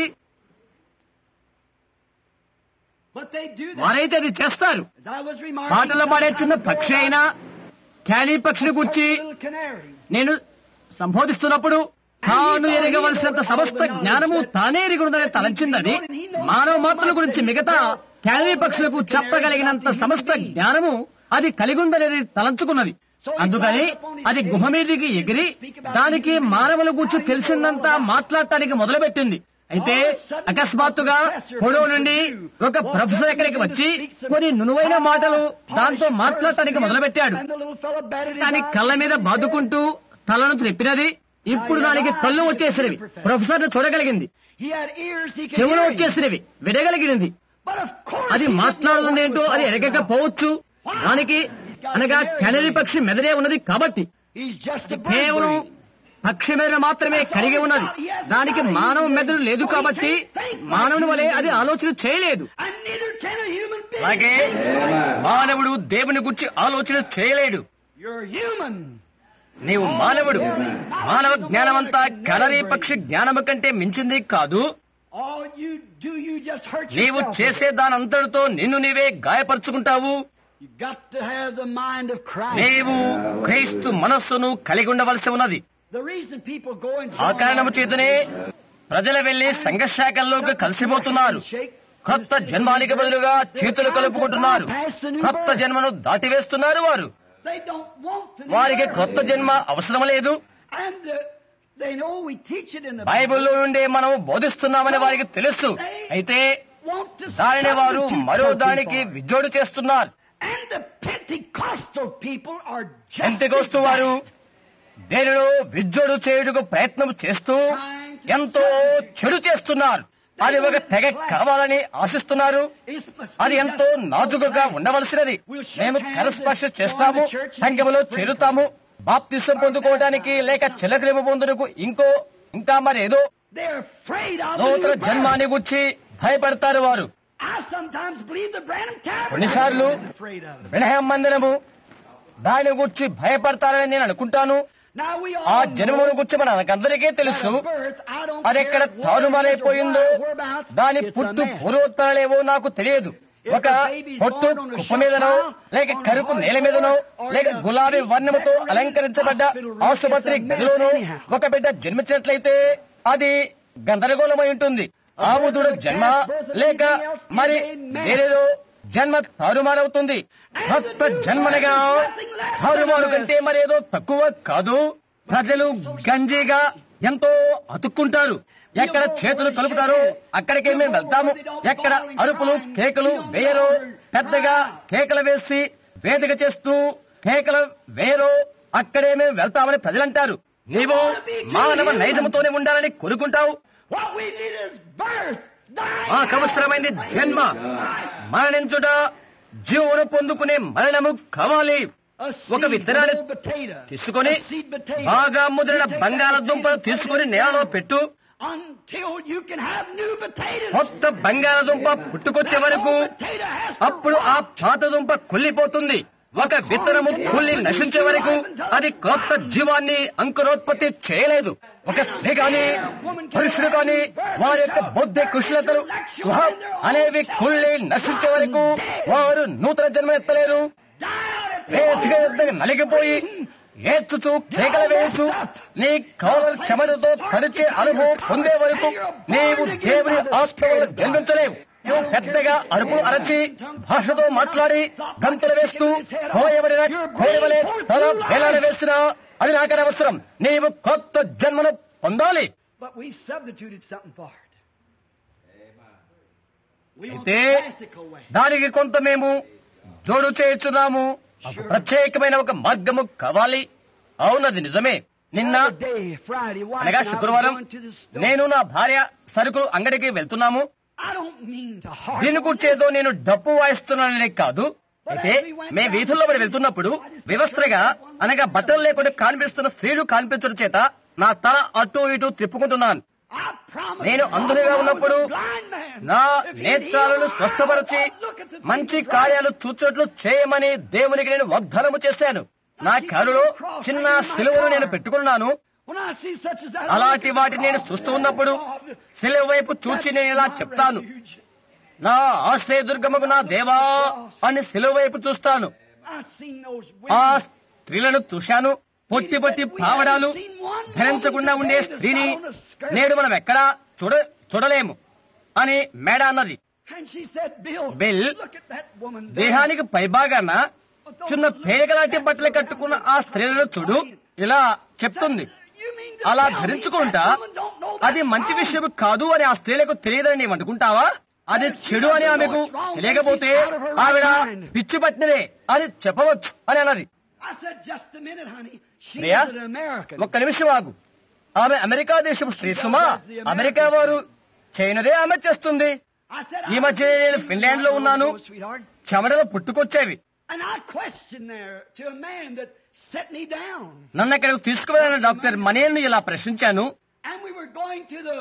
But they do that. వారైతే అది చేస్తారు As I was remarking, పాటలు పాడే చిన్న some time పక్షి ago అయినా క్యానీ పక్షిని about గుర్చి a little canary. నేను సంబోధిస్తున్నప్పుడు తాను ఎరగవలసినంత సమస్త జ్ఞానము తానే ఎరుగుందని తలంచిందని మానవ మాత్రల గురించి మిగతా క్యాలరీ పక్షులకు చెప్పగలిగినంత సమస్త జ్ఞానము అది కలిగి ఉందనేది తలంచుకున్నది అందుకని అది గుహ మీదికి ఎగిరి దానికి మానవుల గురించి తెలిసిందంతా మాట్లాడటానికి మొదలుపెట్టింది అయితే అకస్మాత్తుగా పొడవు నుండి ఒక ప్రొఫెసర్ ఎక్కడికి వచ్చి కొన్ని నునువైన మాటలు దాంతో మాట్లాడటానికి మొదలుపెట్టాడు And the little fellow batted his దాని eyes. కళ్ళ మీద బాదుకుంటూ తలను త్రిప్పినది ఇప్పుడు దానికి కళ్ళు వచ్చేసినవి ప్రొఫెసర్ చూడగలిగింది He had ears, he could చెవులు hear him. వచ్చేసినవి వినగలిగినది But of course అది he didn't know మాట్లాడుతుందేంటో what was అది talking about. ఎరగకపోవచ్చు దానికి అనగా కెనరీ పక్షి మెదడే ఉన్నది కాబట్టి He's just a bird కేవలం brain. పక్షి మెదడు మాత్రమే కలిగి ఉన్నది దానికి మానవ మెదడు లేదు కాబట్టి మానవుని వలె అది ఆలోచన చేయలేదు And neither can a human being. అలాగే మానవుడు దేవుని గురించి ఆలోచన చేయలేడు You're human. నీవు మానవుడు మానవ జ్ఞానమంతా కలరీ పక్షి జ్ఞానము కంటే మించింది కాదు All you do, you just hurt నీవు yourself. చేసే దానంతటితో నిన్ను నీవే గాయపరుచుకుంటావు You got to have the mind of Christ. నీవు క్రీస్తు మనస్సును కలిగి ఉండవలసి ఉన్నది The reason people go and ఆ join కారణము that చేతనే ప్రజలు వెళ్లి సంఘశాఖల్లోకి కలిసిపోతున్నారు కొత్త జన్మానికి బదులుగా చేతులు కలుపుకుంటున్నారు కొత్త జన్మను దాటివేస్తున్నారు వారు They don't want to do వారికి that. కొత్త జన్మ అవసరం లేదు And uh, they know we teach it in the బైబిల్లో నుండే మనం బోధిస్తున్నామని వారికి తెలుసు అయితే want to దానిని వారు substitute మరో something దానికి for it. విజ్జోడు చేస్తున్నారు And the Pentecostal people are just ఎంతకొస్తూ వారు దేనిలో విజ్జోడు చేయుటకు ప్రయత్నం చేస్తూ ఎంతో చెడు చేస్తున్నారు అది ఒక తెగ కావాలని ఆశిస్తున్నారు అది ఎంతో నాజుకుగా ఉండవలసినది మేము కరస్పర్శ చేస్తాము సంఘములో చేరుతాము బాప్తిసం పొందుకోవడానికి లేక చిలకలింపు పొందుటకు ఇంకో ఇంకా మరి ఏదో They're afraid of the నూతన new birth. జన్మాన్ని గుర్చి భయపడతారు వారు I sometimes believe the Branham Tabernacle కొన్నిసార్లు is afraid of it. వినయం మందిరము దాని గురించి భయపడతారని నేను అనుకుంటాను Now we ఆ all జన్మను know గురించి మనకందరికీ తెలుసు that a birth, I don't అదెక్కడ care what it is or తారుమారైపోయిందో why or whereabouts, దాని it's a పుట్టు mess. పూర్వోత్తరాలేవో నాకు తెలియదు ఒక పొట్టు కుప్ప మీదనో లేక కరుకు నేల మీదనో లేక గులాబీ వర్ణముతో అలంకరించబడ్డ ఆసుపత్రి గదిలోనో ఒక బిడ్డ జన్మించినట్లయితే అది గందరగోళమై ఉంటుంది ఆవుదుడు జన్మ లేక మరి వేరేదో జన్మ తారుమారవుతుంది భక్త జన్మనగా తారుమారు కంటే మరేదో తక్కువ కాదు ప్రజలు గంజిగా ఎంతో అతుక్కుంటారు ఎక్కడ చేతులు కలుపుతారో అక్కడికే మేము వెళ్తాము ఎక్కడ అరుపులు కేకలు వేయరో పెద్దగా కేకలు వేసి వేదిక చేస్తూ కేకలు వేయరో అక్కడే మేము వెళ్తామని ప్రజలంటారు నీవు మానవ నైజముతోనే ఉండాలని కోరుకుంటావు What we need is birth, dying, మాకు అవసరమైంది జన్మ మరణించుట జీవను పొందుకునే మరణము కావాలి a ఒక seed, విత్తనాన్ని a little potato, తీసుకొని a seed potato. బాగా ముదిరిన You take that బంగాళదుంపను seed తీసుకొని potato నేలలో down పెట్టు Until you can have new potatoes. కొత్త బంగాళదుంప పుట్టుకొచ్చే వరకు That old potato has to అప్పుడు ఆ పాత దుంప కుళ్ళిపోతుంది ఒక విత్తనము కుళ్ళి నశించే వరకు అది కొత్త జీవాన్ని అంకురోత్పత్తి చేయలేదు ఒక స్త్రీ కాని పురుషుడు కాని వారి యొక్క బుద్ధి కుశలతలు స్వభావం అనేవి కుళ్ళి నశించే వరకు వారు నూతన జన్మనెత్తలేరు die at the వేదిక ఎద్దగా నలిగిపోయి ఏడ్చుచు కేకలు వేయచ్చు నీ కాలు చెమటతో తడిచే అనుభవం పొందే వరకు నీవు దేవుని ఆత్మ వల్ల జన్మించలేవు నువ్వు పెద్దగా అరుపు అరచి భాషతో మాట్లాడి గంతులు వేస్తూ కోయబడిన కోయవలే తల వేలాడ వేసినా అది నాకు అవసరం నీవు కొత్త జన్మను పొందాలి But we substituted something for it. We want అయితే the classical way. దానికి కొంత మేము జోడు చేయుచున్నాము ఒక ప్రత్యేకమైన ఒక మార్గము కావాలి అవునది నిజమే నిన్న The other day, Friday, wife అనగా and I was శుక్రవారం going to the store. నేను నా భార్య సరుకులు అంగడికి వెళ్తున్నాము I don't mean to harp దీని on కూర్చేదో నేను డప్పు వాయిస్తున్నాననే కాదు అయితే మే వీధుల్లో పడి వెళ్తున్నప్పుడు వ్యవస్థగా అనగా బట్టలు లేకుండా కనిపిస్తున్న స్త్రీలు కనిపించడం చేత నా తల అటు ఇటు తిప్పుకుంటున్నాను I promise నేను you, అందులుగా I was a ఉన్నప్పుడు blind man. నా If he నేత్రాలను healed my స్వస్థపరిచి eyes, look at the things మంచి right. కార్యాలు చూచినట్లు చేయమని దేవునికి నేను వాగ్దానము చేశాను నా కారులో చిన్న సిలువను నేను పెట్టుకున్నాను When I see such as that, అలాంటి వాటిని నేను చూస్తూ ఉన్నప్పుడు సిలువ వైపు చూచి నేను ఇలా చెప్తాను నా ఆశ్రయదుర్గముకు నా దేవా అని సిలువ వైపు చూస్తాను I've seen those ఆ women. స్త్రీలను చూశాను పొట్టి పొట్టి పావడాలు ధరించకుండా ఉండే స్త్రీని నేడు మనం ఎక్కడా చూడ చూడలేము అని మేడ అన్నది And she said, Bill, Bill, look at that woman there. దేహానికి పైభాగాన చిన్న పేగలాంటి బట్టలు కట్టుకున్న ఆ స్త్రీలను చూడు ఇలా చెప్తుంది You mean to అలా tell me ధరించుకుంటా that woman don't know అది that's మంచి wrong? విషయం కాదు అని ఆ స్త్రీలకు తెలియదని నీవు అనుకుంటావా అది చెడు అని ఆమెకు తెలియకపోతే ఆవిడ పిచ్చి పట్టినదే అని చెప్పవచ్చు అని అన్నది I said, just a minute, honey. She's Priya an American. ఒక్క నిమిషం ఆగు ఆమె అమెరికా దేశపు స్త్రీ సుమా అమెరికా వారు చేయనదే ఆమె చేస్తుంది I said, ఈ I మధ్య was నేను in ఫిన్లాండ్ లో Chicago, ఉన్నాను sweetheart. చెమటలు పుట్టుకొచ్చేవి And I questioned there to a man that set me down. నన్ను అక్కడికి తీసుకువెళ్ళిన డాక్టర్ మనేన్ ఇలా ప్రశ్నించాను And we were going to the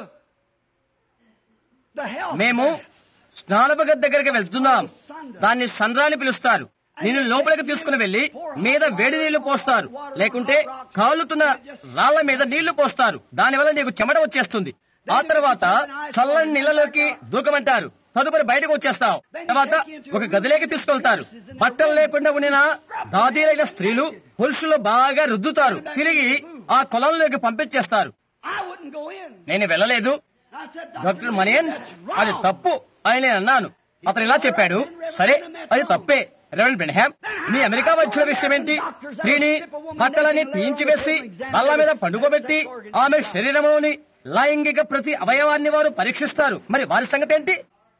the health మేము baths. స్నానపగ దగ్గరికి వెళ్తున్నాం దాన్ని సంద్రాన్ని పిలుస్తారు నేను లోపలికి తీసుకుని వెళ్లి మీద వేడి నీళ్లు పోస్తారు లేకుంటే కాలుతున్న రాళ్ల మీద నీళ్లు పోస్తారు దానివల్ల నీకు చెమట వచ్చేస్తుంది ఆ తర్వాత చల్లని నీళ్ళలోకి దూకమంటారు తదుపరి బయటకు వచ్చేస్తావు తర్వాత ఒక గదిలోకి తీసుకెళ్తారు బట్టలు లేకుండా ఉండిన దాదీలైన స్త్రీలు పురుషులు బాగా రుద్దుతారు తిరిగి ఆ కొలంలోకి పంపించేస్తారు I wouldn't go in. నేను వెళ్ళలేదు I said, డాక్టర్ మనియన్ అది తప్పు అని నేను అన్నాను అతను ఇలా చెప్పాడు సరే అది తప్పే రెవెన్ బెన్హామ్ మీ అమెరికా వచ్చిన విషయం ఏంటి స్త్రీని బట్టలని తీయించి వేసి బల్ల మీద పండుకోబెట్టి ఆమె శరీరంలోని లైంగిక ప్రతి అవయవాన్ని వారు పరీక్షిస్తారు మరి వారి సంగతి ఏంటి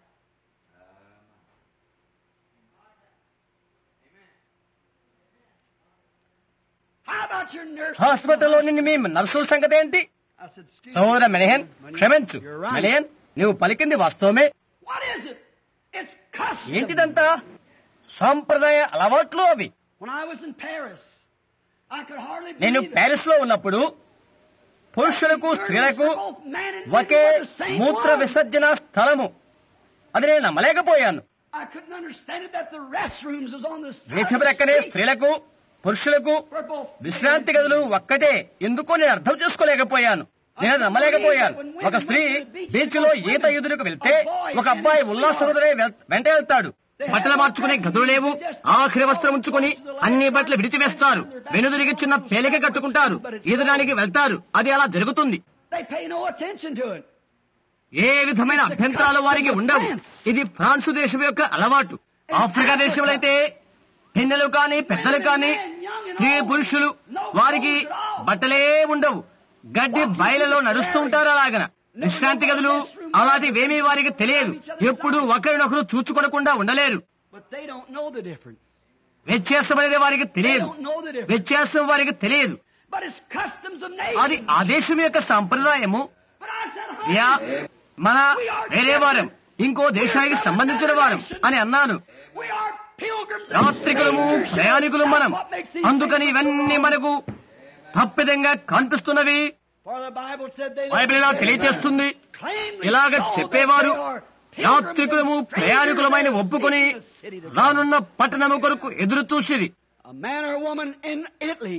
How about your nurse? హాస్పిటల్లోని మీ నర్సుల సంగతి ఏంటి I said, excuse సహోదర me, మెనహన్ Manian, క్షమించు you're right. మెనహన్ నువ్వు పలికింది వాస్తవమే What is it? It's custom. ఏంటిదంతా సాంప్రదాయ అలవాట్లు అవి When I was in Paris, I could hardly నేను believe it. ప్యారిస్ లో ఉన్నప్పుడు పురుషులకు స్త్రీలకు ఒకే మూత్ర విసర్జన స్థలము అది నేను నమ్మలేకపోయాను I couldn't understand it that the restrooms was on the side వీధి of the ప్రక్కనే street. స్త్రీలకు పురుషులకు We're both విశ్రాంతి గదులు ఒక్కటే ఎందుకో నేను అర్థం చేసుకోలేకపోయాను నేను నమ్మలేకపోయాను ఒక స్త్రీ బీచ్ లో ఈత ఎదురుకు వెళ్తే ఒక అబ్బాయి ఉల్లాసముదరే వెంట వెళ్తాడు బట్టలు మార్చుకునే గదులు లేవు ఆఖరి వస్త్రం ఉంచుకుని అన్ని బట్టలు విడిచివేస్తారు వెనుదిరిగి చిన్న పేలిక కట్టుకుంటారు ఈదడానికి వెళ్తారు అది అలా జరుగుతుంది They pay no attention to it. ఏ విధమైన అభ్యంతరాలు వారికి ఉండవు ఇది ఫ్రాన్సు దేశం యొక్క అలవాటు ఆఫ్రికా దేశంలో అయితే పిన్నెలు కానీ పెద్దలు కానీ స్త్రీ పురుషులు వారికి బట్టలే ఉండవు గడ్డి బయలలో నడుస్తూ ఉంటారు అలాగన విశ్రాంతి గదులు అలాంటివేమీ వారికి తెలియదు ఎప్పుడు ఒకరినొకరు చూచుకొనకుండా ఉండలేరు But they don't know the difference. వ్యత్యాసం అనేది వారికి They తెలియదు don't know the difference. వ్యత్యాసం వారికి తెలియదు But it's customs of అది nations. ఆ దేశం యొక్క సంప్రదాయము But I said, yeah "Honey, మన వేరే వారం ఇంకో దేశానికి సంబంధించిన వారం అని అన్నాను we are pilgrims. and యాత్రికులము strangers. ప్రయాణికులు మనం That's what makes these అందుకని things ఇవన్నీ wrong. మనకు తప్పిదంగా కనిపిస్తున్నవి For the Bible said they that Bible ఇలా తెలియచేస్తుంది claim ఇలాగ they saw చెప్పేవారు that they are pilgrims యాత్రికులము and strangers ప్రయాణికులమైన and ఒప్పుకొని seeking the city to రానున్న పట్టణము కొరకు ఎదురు చూసిరి A man or woman in Italy,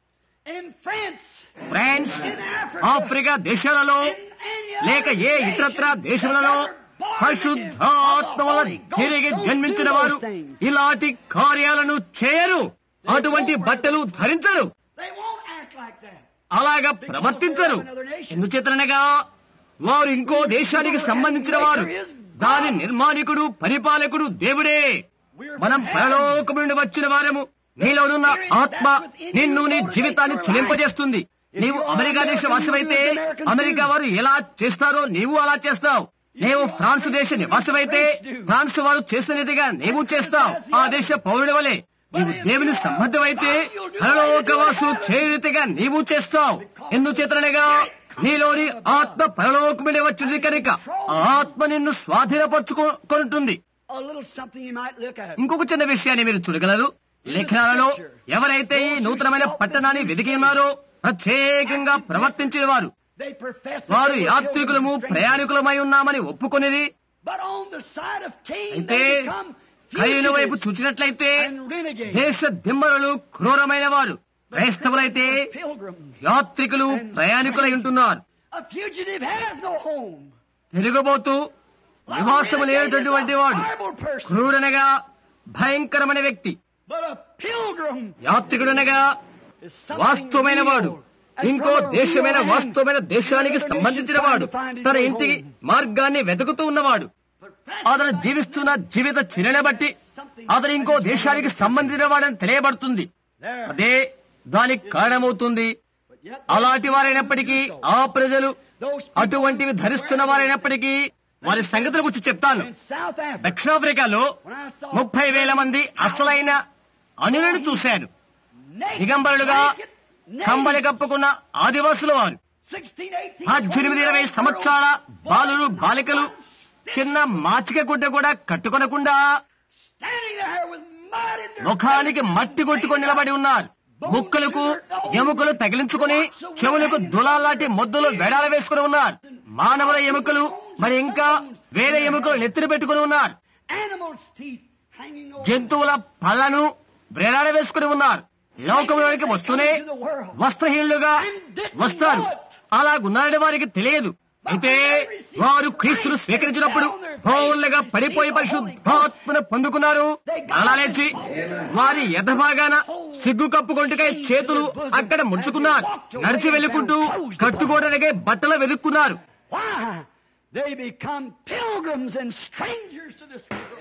in France, France in Africa, Africa దేశాలలో in any other లేక ఏ ఇతరత్ర nation దేశములలో that are born పరిశుద్ధాత్మ వల్ల again of the Holy తిరిగి Ghost జన్మించిన don't do వారు those things. ఇలాంటి కార్యాలను చేయరు అటువంటి బట్టలు ధరించరు They won't act like that. అలాగా ప్రవర్తించరు ఎందుచేతనగా వారు ఇంకో దేశానికి సంబంధించిన వారు దాని నిర్మాణికుడు పరిపాలకుడు దేవుడే మనం పరలోకము నుండి వచ్చిన వారము నీలోనున్న ఆత్మ నిన్ను నీ జీవితాన్ని చెలింపజేస్తుంది నీవు అమెరికా దేశ వాసమైతే అమెరికా వారు ఎలా చేస్తారో నీవు అలా చేస్తావు నీవు ఫ్రాన్స్ దేశ నివాసమైతే ఫ్రాన్స్ వారు చేస్తున్నదిగా నీవు చేస్తావు ఆ దేశ పౌరుడి వలె నీవు దేవుని సంబంధమైతే పరలోకవాసు చేరితిగా నీవు చేస్తావు ఎందుచేతనగా నీలోని ఆత్మ పరలోకమునే వచ్చింది కనుక ఆ ఆత్మ నిన్ను స్వాధీనపరచుకుంటుంది A little something you might look at. ఇంకొక చిన్న విషయాన్ని మీరు చూడగలరు లేఖనాలలో ఎవరైతే ఈ నూతనమైన పట్టణాన్ని వెతికి ఉన్నారో ప్రత్యేకంగా ప్రవర్తించిన వారు They profess that వారు they were యాత్రికులము pilgrims and ప్రయాణికులమై ఉన్నామని ఒప్పుకొనిరి strangers. But on the side of Cain, అయితే they become కయ్యను వైపు fugitives చూచినట్లయితే and renegades. దేశ దిమ్మరులు క్రూరమైన వారు క్రైస్తవులైతే Pilgrims. యాత్రికులు ప్రయాణికులై ఉంటున్నారు A fugitive has no home. తిరుగుబోతూ నివాసము లేనటువంటి వాడు Horrible person. క్రూడనగా భయంకరమైన వ్యక్తి But a pilgrim యాత్రికుడనగా is something వాస్తవమైన వాడు real. And ఇంకో from a దేశమైన real man, వాస్తవమైన దేశానికి another సంబంధించిన nation వాడు trying to find his తన way ఇంటికి home. మార్గాన్ని వెతుకుతూ ఉన్నవాడు అతను జీవిస్తున్న జీవిత చిరణను బట్టి అతను ఇంకో దేశానికి సంబంధించిన వాడని తెలియబడుతుంది There. అదే దానికి కారణమవుతుంది But yet, అలాంటి వారైనప్పటికీ ఆ ప్రజలు అటువంటివి ధరిస్తున్న వారైనప్పటికీ వారి సంగతుల గురించి చెప్తాను in South Africa, దక్షిణాఫ్రికాలో ముప్పై వేల మంది అసలైన అనులను చూశాను naked, దిగంబరులుగా naked, naked, కంబలి కప్పుకున్న ఆదివాసుల వారు 16, 18, పద్దెనిమిది ఇరవై 20 సంవత్సరాల బాలురు బాలికలు చిన్న మాచిక గుడ్డ కూడా కట్టుకొనకుండా standing there with mud in their ముఖానికి మట్టి కొట్టుకొని నిలబడి ఉన్నారు ముక్కలకు ఎముకలు తగిలించుకొని చెవులకు దులాలాంటి ముద్దలు వెడాల వేసుకుని ఉన్నారు మానవుల ఎముకలు మరి ఇంకా వేరే ఎముకలు నెత్తిన పెట్టుకుని ఉన్నారు animals' teeth hanging over జంతువుల పళ్ళను వేలాడ వేసుకుని ఉన్నారు లోకంలోనికి వస్తూనే వస్త్రహీనులుగా వస్తారు అలాగున్నారని వారికి తెలియదు అయితే వారు క్రీస్తును స్వీకరించినప్పుడు పౌరులుగా పడిపోయి పరిశుద్ధాత్మను పొందుకున్నారు అలా లేచి వారి ఎదభాగాన సిగ్గు కప్పుకొంటుకై చేతులు అక్కడ ముడుచుకున్నారు నడిచి వెళ్ళుకుంటూ కట్టుకోవడానికే బట్టలు వెతుక్కున్నారు Why? They become pilgrims and strangers to this world.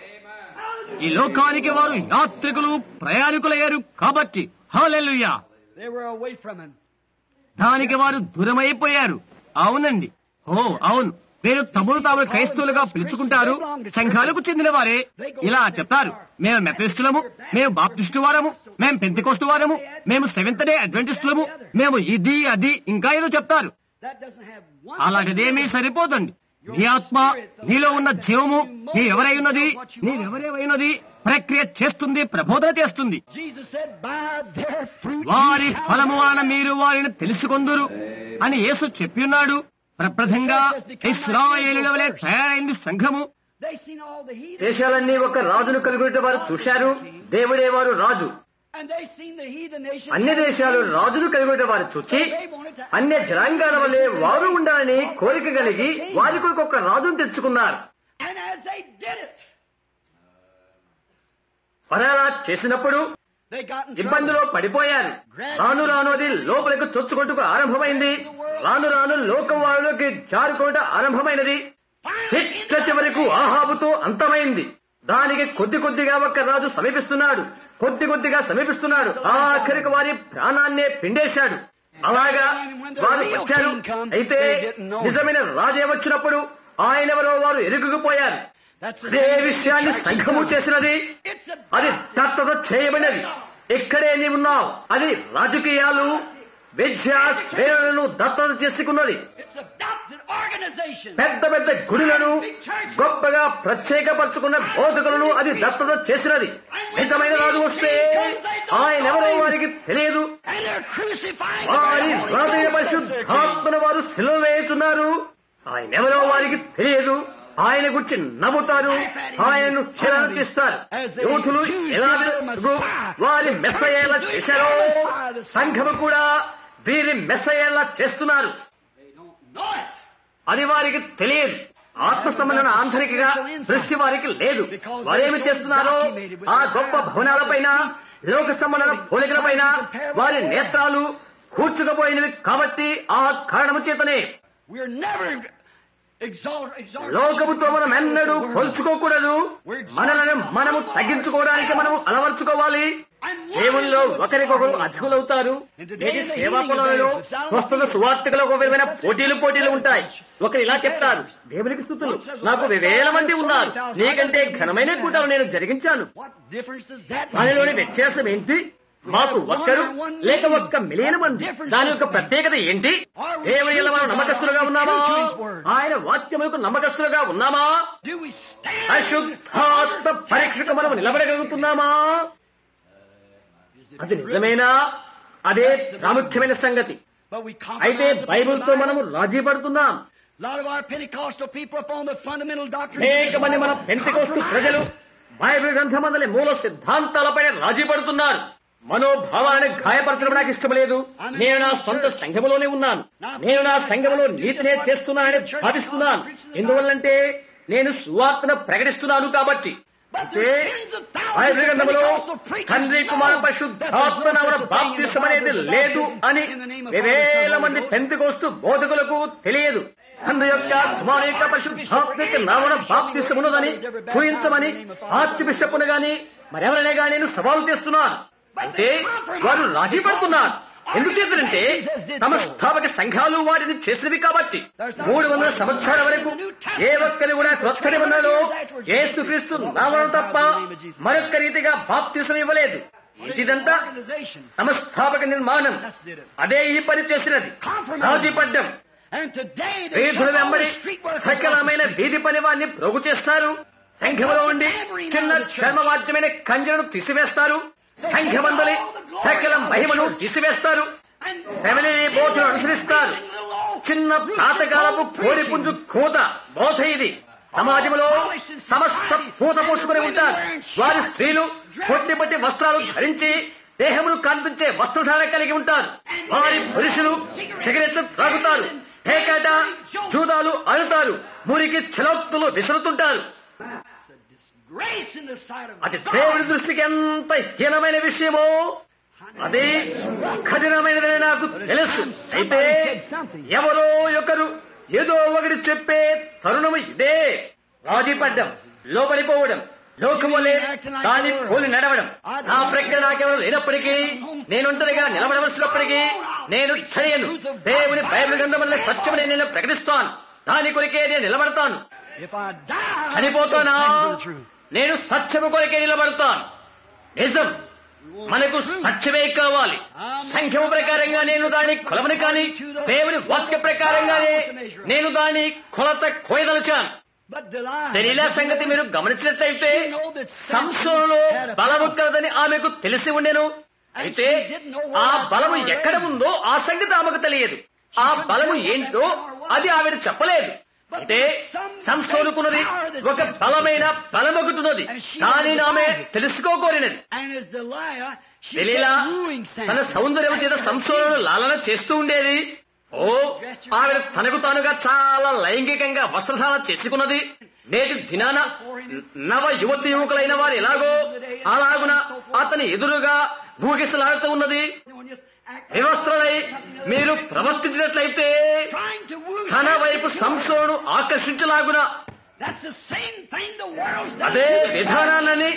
ఈ లోకానికి వారు యాత్రికులు ప్రయాణికులయ్యారు కాబట్టి hallelujah They were away from him. దానికి వారు దూరమైపోయారు అవునండి ఓ అవును వీరు తమను తాము క్రైస్తవులుగా పిలుచుకుంటారు సంఘాలకు చెందిన వారే ఇలా చెప్తారు మేము మెథడిస్టులము మేము బాప్టిస్టు వారము మేము పెంతికోస్తు వారము మేము సెవెంత్ డే అడ్వెంటిస్టులము మేము ఇది అది ఇంకా ఏదో చెప్తారు That doesn't have one. అలాంటిదేమీ సరిపోదండి నీ ఆత్మ నీలో ఉన్న జీవము నీవెవరై ఉన్నది నీవెవరేవై ఉన్నది ప్రక్రియ చేస్తుంది ప్రబోధన చేస్తుంది Jesus said, By their fruit. వారి ye shall ఫలము know వలన them." మీరు వారిని తెలుసుకొందురు అని యేసు చెప్పియున్నాడు ప్రప్రథంగా ఇస్రాయేలుల వలె తయారైంది సంఘము They seen all the heathen. దేశాలన్నీ ఒక రాజును కలిగి వారు చూశారు దేవుడే వారు రాజు And they seen the heathen nations. అన్ని దేశాలు రాజును కలిగి వారు చూచి అన్య జనాంగాల వలె వారు ఉండాలని కోరిక కలిగి వారి కొరకు ఒక రాజును తెచ్చుకున్నారు And as they did it, వారు అలా చేసినప్పుడు they got in trouble. ఇబ్బందిలో పడిపోయారు రాను రాను అది లోపలికి చొచ్చుకొట్టుకు ఆరంభమైంది రాను రాను లోకం వారిలోకి జారుకోట ఆరంభమైనది చిట్ట చివరకు ఆహాబుతో అంతమైంది దానికి కొద్ది కొద్దిగా ఒక రాజు సమీపిస్తున్నాడు కొద్ది కొద్దిగా సమీపిస్తున్నాడు ఆఖరికి వారి ప్రాణాన్నే పిండేశాడు అలాగా వారు వచ్చారు అయితే నిజమైన రాజే వచ్చినప్పుడు ఆయనెవరో వారు ఎరుగుకుపోయారు అదే విషయాన్ని సంఘము చేసినది అది దత్తత చేయబడినది ఇక్కడే నీవున్నావు అది రాజకీయాలు విద్య శ్రేణులను దత్తత చేసుకున్నది It's adopted organization. పెద్ద పెద్ద గుడులను గొప్పగా ప్రత్యేకపరచుకున్న బోధకులను అది దత్తత చేసినది నిజమైన రాజు వస్తే ఆయన ఎవరో వారికి తెలియదు And they're crucifying వారి the Holy హృదయ Ghost. పరిశుద్ధాత్మను వారు సిలువ వేయుచున్నారు ఆయన ఎవరో వారికి తెలియదు ఆయన గురించి నమ్ముతారు ఆయనను హేళన చేస్తారు యూతులు ఎలాగూ వారి మెస్సయ్యేలా చేశారో సంఘము కూడా వీరి మెస్సయ్యేలా చేస్తున్నారు They don't know it. అది వారికి తెలియదు ఆత్మ సంబంధన ఆంతరికగా దృష్టి వారికి లేదు వారేమి చేస్తున్నారో ఆ గొప్ప భవనాలపైన లోక సంబంధన పోలికలపైన వారి నేత్రాలు కూర్చుకుపోయినవి కాబట్టి ఆ కారణము చేతనే We're never exalt, exalt. లోకముతో మనం ఎన్నడూ పోల్చుకోకూడదు మనలను మనము తగ్గించుకోవడానికి మనము అలవర్చుకోవాలి దేవుల్లో ఒకరికొకరు అధికులవుతారు నేటి సేవా పొలాలలో ప్రస్తుత సువార్తకులు ఒక విధమైన పోటీలు పోటీలు ఉంటాయి ఒకరు ఇలా చెప్తారు దేవునికి స్థుతులు నాకు వేల మంది ఉన్నారు నీకంటే ఘనమైన కూటాలు నేను జరిగించాను What difference does that దానిలోని make? వ్యత్యాసం ఏంటి మాకు ఒక్కరు లేక ఒక్క మిలియన్ మంది దాని యొక్క ప్రత్యేకత ఏంటి దేవుని వల్ల మనం నమ్మకస్తులుగా ఉన్నామా ఆయన వాక్యములకు నమ్మకస్తులుగా ఉన్నామా Do we stand? అశుద్ధాత్మ పరీక్షకు మనం నిలబడగలుగుతున్నామా అది నిజమేనా అదే ప్రాముఖ్యమైన సంగతి But we అయితే compromise the బైబిల్తో Bible. మనము రాజీ పడుతున్నాం A lot of our Pentecostal people upon the fundamental doctrine. అనేక మంది మన పెంటికోస్తు ప్రజలు బైబిల్ గ్రంథమందలి మూల సిద్ధాంతాలపైన రాజీ పడుతున్నారు మనోభావాన్ని గాయపరచడం నాకు ఇష్టం లేదు నేను నా సొంత సంఘములోనే ఉన్నాను నేను నా సంఘములో నీతినే చేస్తున్నానని భావిస్తున్నాను ఎందువల్లంటే నేను సువార్తను ప్రకటిస్తున్నాను కాబట్టి అయితే బైబిల్ గ్రంథములో తండ్రి కుమార పరిశుద్ధాత్మ నామన బాప్తిసం అనేది లేదు అని వేల మంది పెంతికోస్తూ బోధకులకు తెలియదు తండ్రి యొక్క కుమారు యొక్క పరిశుద్ధాత్మ యొక్క నామన బాప్తిసం ఉన్నదని చూయించమని ఆర్చ్ బిషప్ను గాని మరెవరైనా గాని నేను సవాలు చేస్తున్నాను అయితే వారు రాజీ పడుతున్నారు ఎందుచేతంటే సంస్థాపక సంఘాలు వాటిని చేసినవి కాబట్టి మూడు వందల సంవత్సరాల వరకు ఏ ఒక్కరి కూడా క్రొత్త నిబంధనలో యేసుక్రీస్తు నామను తప్ప మరొక్క రీతిగా బాప్తిసం ఇవ్వలేదు ఇదంతా సంస్థాపక నిర్మాణం అదే ఈ పని చేసినది రాజీ పడ్డం And today they వీధుల come all వెంబడి the street workers సకలమైన వీధి పని వారిని ప్రోగు చేస్తారు సంఘములో ఉండి చిన్న చర్మవాద్యమైన కంజలను తీసివేస్తారు సంఘమందలి సకల మహిమను తీసివేస్తారు శమని బోధను అనుసరిస్తారు చిన్న పాతకాలపు కోడి పుంజు కూత బోధ ఇది సమాజంలో సమస్త పూత పోసుకుని ఉంటారు వారి స్త్రీలు పొట్టి పొట్టి వస్త్రాలు ధరించి దేహమును కనిపించే వస్త్రధారణ కలిగి ఉంటారు వారి పురుషులు సిగరెట్లు త్రాగుతారు పేకాట జూదాలు ఆడుతారు మురికి చిలొత్తులు విసురుతుంటారు grace in the sight of అది God. దేవుడి దృష్టికి ఎంత హీనమైన విషయమో అది కఠినమైనదని నాకు తెలుసు అయితే ఎవరో ఒకరు ఏదో ఒకటి చెప్పే తరుణము ఇదే రాజీ పడ్డం లోపలిపోవడం లోకం వల్లే దాన్ని పోలి నడవడం నా ప్రజ్ఞ నాకెవరు లేనప్పటికీ నేనుంటదిగా నిలబడవలసినప్పటికీ నేను చేయను దేవుని బైబిల్ గ్రంథం వల్ల సత్యమని నేను ప్రకటిస్తాను దాని కొరికే నేను నిలబడతాను If I die, చనిపోతానా I stand for the truth. నేను సత్యము కొరకే నిలబడతాను నిజం మనకు సత్యమే కావాలి సంఖ్యము ప్రకారంగా నేను దాని కొలవని కానీ దేవుని వాక్య ప్రకారంగానే నేను దాని కొలత కోయదలిచాను But Delilah, తెలీలా సంగతి మీరు గమనించినట్లయితే సంసోనులో బలము కలదని ఆమెకు తెలిసి ఉండెను అయితే ఆ బలము ఎక్కడ ఉందో ఆ సంగతి ఆమెకు తెలియదు ఆ బలము ఏంటో అది ఆవిడ చెప్పలేదు అయితే సంసోనుకున్నది ఒక బలమైన బలమొకటున్నది కానీ ఆమె తెలుసుకోకోరినది and as Delilah, she తెలీలా kept wooing తన Samson. సౌందర్యం చేత సంసోను లాలన చేస్తూ ఉండేది ఓ ఆవిడ తనకు తానుగా చాలా లైంగికంగా వస్త్రధారణ చేసుకున్నది నేటి దినాన నవ యువతి యువకులైన వారు ఎలాగో అలాగున అతని ఎదురుగా ఊగిసలాడుతూ ఉన్నది Everyone just act వివస్త్రలై మీరు ప్రవర్తించినట్లయితే trying to woo తన Samson. వైపు సంసోను ఆకర్షించలాగున That's the same thing the world's done. అదే విధానాలని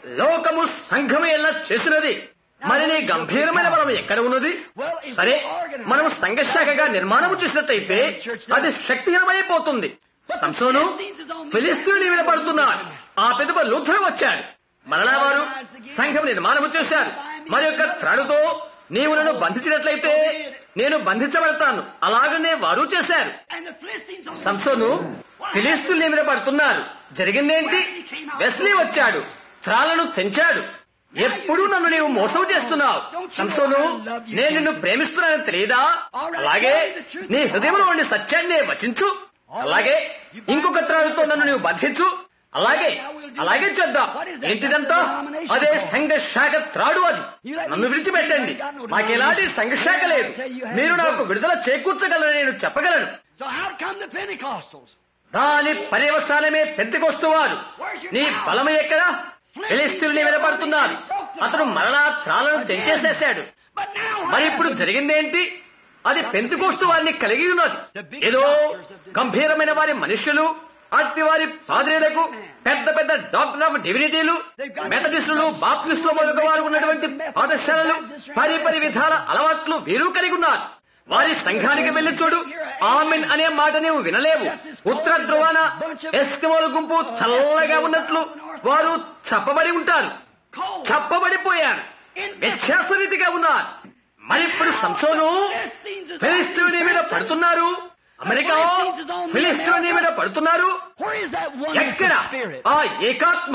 లోకము సంఘమే ఎలా చేసినది మరి నీ గంభీరమైన బలం ఎక్కడ ఉన్నది సరే మనం సంఘశాఖగా నిర్మాణం చేసినట్టయితే అది శక్తిహీనమైపోతుంది సంసోను ఫిలిస్తీన్ మీద పడుతున్నాడు ఆ పెదప లూథర్ వచ్చాడు మరలా వారు సంఘం నిర్మాణం చేశారు మరి యొక్క త్రాడుతో నీవు నన్ను బంధించినట్లయితే నేను బంధించబడతాను అలాగనే వారు చేశారు And the Philistines on సంసోను ఫిలిస్తీన్ల మీద పడుతున్నారు జరిగిందేంటి వెస్లీ వచ్చాడు త్రాలను తెంచాడు ఎప్పుడు నన్ను నీవు మోసం చేస్తున్నావు సంసోను నేను నిన్ను ప్రేమిస్తున్నానని తెలియదా అలాగే నీ హృదయంలో ఉండి సత్యాన్ని వచించు అలాగే ఇంకొక త్రాడుతో నన్ను నీవు బంధించు అలాగే అలాగే చేద్దాం ఏంటిదంతా అదే సంఘ శాఖ త్రాడు అది నన్ను విడిచిపెట్టండి నాకు ఎలాంటి సంఘ శాఖ లేదు మీరు నాకు విడుదల చేకూర్చగలని నేను చెప్పగలను So how come the Pentecostals? దాని పర్యవసానమే పెంతికొస్తువారు నీ బలము ఎక్కడ ఫిలిస్తీన్ల మీద పడుతున్నారు అతను మరలా త్రాలను తెంచేసేశాడు But now మరి ఇప్పుడు జరిగిందేంటి అది పెంతికోస్తు వారిని కలిగి ఉన్నది ఏదో గంభీరమైన వారి మనుష్యులు అట్టి వారి పాద్రీలకు పెద్ద పెద్ద డాక్టర్ ఆఫ్ డివినిటీలు మెథడిస్టులు బాప్టిస్టులు మొదలు వారు ఉన్నటువంటి పాఠశాలలు పరిపరి విధాల అలవాట్లు వీరు కలిగి ఉన్నారు వారి సంఘానికి వెళ్లి చూడు ఆమెన్ అనే మాట నీవు వినలేవు ఉత్తర ధ్రువాన ఎస్కిమోల గుంపు చల్లగా ఉన్నట్లు వారు చప్పబడి ఉంటారు cold. చప్పబడిపోయారు వ్యత్యాస రీతిగా ఉన్నారు మరి ఇప్పుడు సంసోను ఫిలిస్తీని మీద పడుతున్నారు అమెరికా ఫిలిస్తీని మీద పడుతున్నారు Where is that oneness ఎక్కడ of spirit? ఆ ఏకాత్మ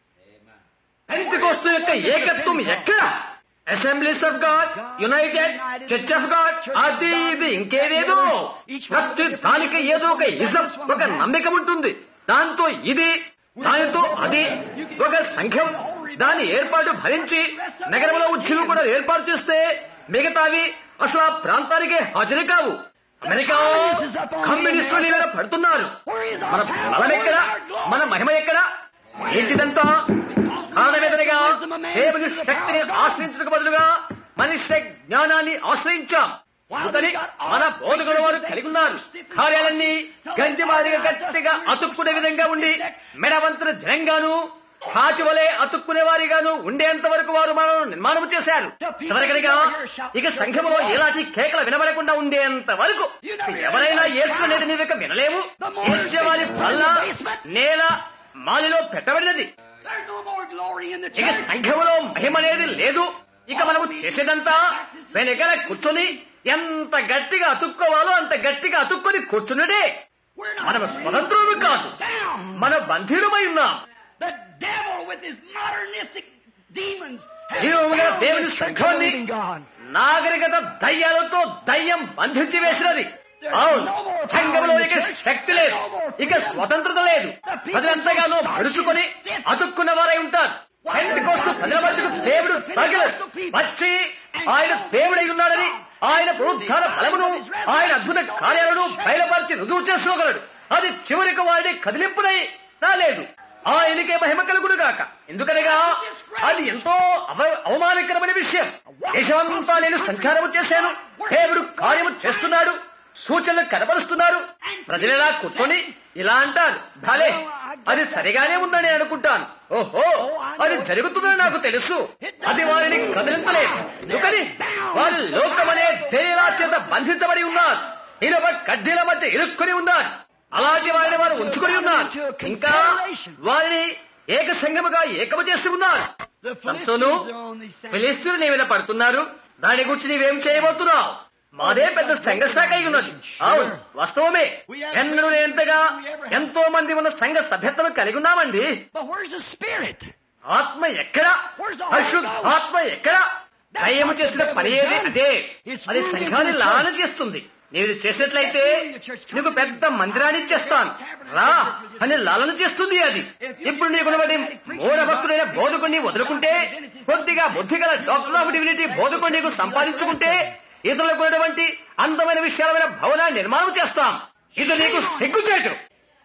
పెంతికోస్తు యొక్క ఏకత్వం ఎక్కడ Assemblies of God United Church of God అది ఇది ఇంకేదేదో ప్రతి దానికి ఏదో ఒక ఇజం ఒక నమ్మిక ఉంటుంది దాంతో ఇది దానితో అది ఒక సంఘం దాని ఏర్పాటు భరించి నగరంలో ఉద్యోగం కూడా ఏర్పాటు చేస్తే మిగతావి అసలు ఆ ప్రాంతానికి హాజరు కావు అమెరికా కమ్యూనిస్టుల మీద పడుతున్నారు మన బలం ఎక్కడ మన మహిమ ఎక్కడ ఏంటిదంతా కారణమేదనగా దేవుని శక్తిని ఆశ్రయించడానికి బదులుగా మనుష్య జ్ఞానాన్ని ఆశ్రయించాం అందుకని మన బోధకుల వారు కలిగి ఉన్నారు కార్యాలన్నీ గంజిమారిగా గట్టిగా అతుక్కునే విధంగా ఉండి మెడవంతున జనంగాను కాచి వలె అతుక్కునే వారిగాను ఉండేంత వరకు వారు మనం నిర్మాణం చేశారు చివరికనిగా ఇక సంఘములో ఎలాంటి కేకలు వినబడకుండా ఉండేంత వరకు ఎవరైనా ఏడ్చనేది నీ దగ్గర వినలేవు ఏడ్చేవారి వల్ల నేల మాలిలో పెట్టబడినది There's no more glory in the ఇక church. సంఘములో మహిమ అనేది లేదు ఇక మనము చేసేదంతా వెనకల కూర్చొని ఎంత గట్టిగా అతుక్కోవాలో అంత గట్టిగా అతుక్కొని కూర్చున్నదే We're not మనము స్వతంత్రులు కాదు down. మన బంధీరమై ఉన్నాం The devil with his modernistic demons has జీవముగా bound దేవుని the church సంఘాన్ని of the living God. నాగరికత దయ్యాలతో దయ్యం బంధించి వేసినది అవును సంఘంలో ఇక శక్తి లేదు ఇక స్వతంత్రత లేదు ప్రజలంతగానో పడుచుకొని అతుక్కున్న వారై ఉంటారు పెంటకోస్తు ప్రజల మధ్యకు దేవుడు తగిలడు వచ్చి ఆయన దేవుడై ఉన్నాడని ఆయన పునరుద్ధార బలమును ఆయన అద్భుత కార్యాలను బయలుపరిచి రుజువు చేసుకోగలడు అది చివరికి వారిని కదిలింపునై రాలేదు ఆయనకే మహిమ కలుగును గాక ఎందుకనగా అది ఎంతో అవ- అవమానకరమైన విషయం దేశమంతా నేను సంచారం చేశాను దేవుడు కార్యము చేస్తున్నాడు సూచనలు కనబరుస్తున్నారు ప్రజలు కూర్చొని ఇలా అంటారు భలే అది సరిగానే ఉందని అనుకుంటాను ఓహో అది జరుగుతుందని నాకు తెలుసు అది వారిని కదిలించలేదు ఎందుకని వారు లోకమనే తేలా చేత బంధించబడి ఉన్నారు ఇనుప కడ్డీల మధ్య ఇరుక్కుని ఉన్నారు అలాంటి వారిని వారు ఉంచుకుని ఉన్నారు ఇంకా వారిని ఏక సంఘముగా ఏకము చేసి ఉన్నారు సంసోను ఫిలిస్తీన్లు నీ మీద పడుతున్నారు దాని గురించి నీవేం చేయబోతున్నావు మాదే పెద్ద సంఘ శాఖ అయి ఉన్నది అవును వాస్తవమే ఎన్నడూ ఎంతగా ఎంతో మంది ఉన్న సంఘ సభ్యత్వం కలిగి ఉన్నామండి But where's the spirit? ఆత్మ ఎక్కడ పరిశుద్ధాత్మ ఎక్కడ దయ్యము చేసిన పని ఏది అదే అది సంఘాన్ని లాలన చేస్తుంది నీవు ఇది చేసినట్లయితే నీకు పెద్ద మందిరాన్ని ఇచ్చేస్తాను రా అని లాలన చేస్తుంది అది ఇప్పుడు నీకు బట్టి మూఢ భక్తుడైన బోధకుడిని వదులుకుంటే కొద్దిగా బుద్ధి గల డాక్టర్ ఆఫ్ డివినిటీ బోధకుడు నీకు సంపాదించుకుంటే ఇతరులకు ఉన్నటువంటి అందమైన విషయాలమైన భవనాన్ని నిర్మాణం చేస్తాం ఇది నీకు సిగ్గుచేటు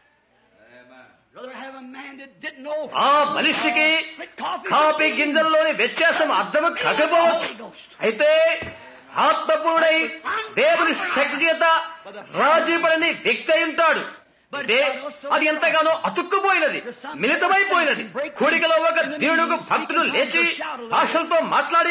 Rather have a man that didn't know. ఆ మనిషికి కాపీ గింజల్లోని వ్యత్యాసం అర్థము కాకపోవచ్చు అయితే ఆత్మపూర్ణై దేవుని శక్తి చేత రాజీపడని వ్యక్తి అయి ఉంటాడు అయితే అది ఎంతగానో అతుక్కుపోయినది మిళితమైపోయినది కూడికలో ఒక దేవుడుకు భక్తుడు లేచి భాషలతో మాట్లాడి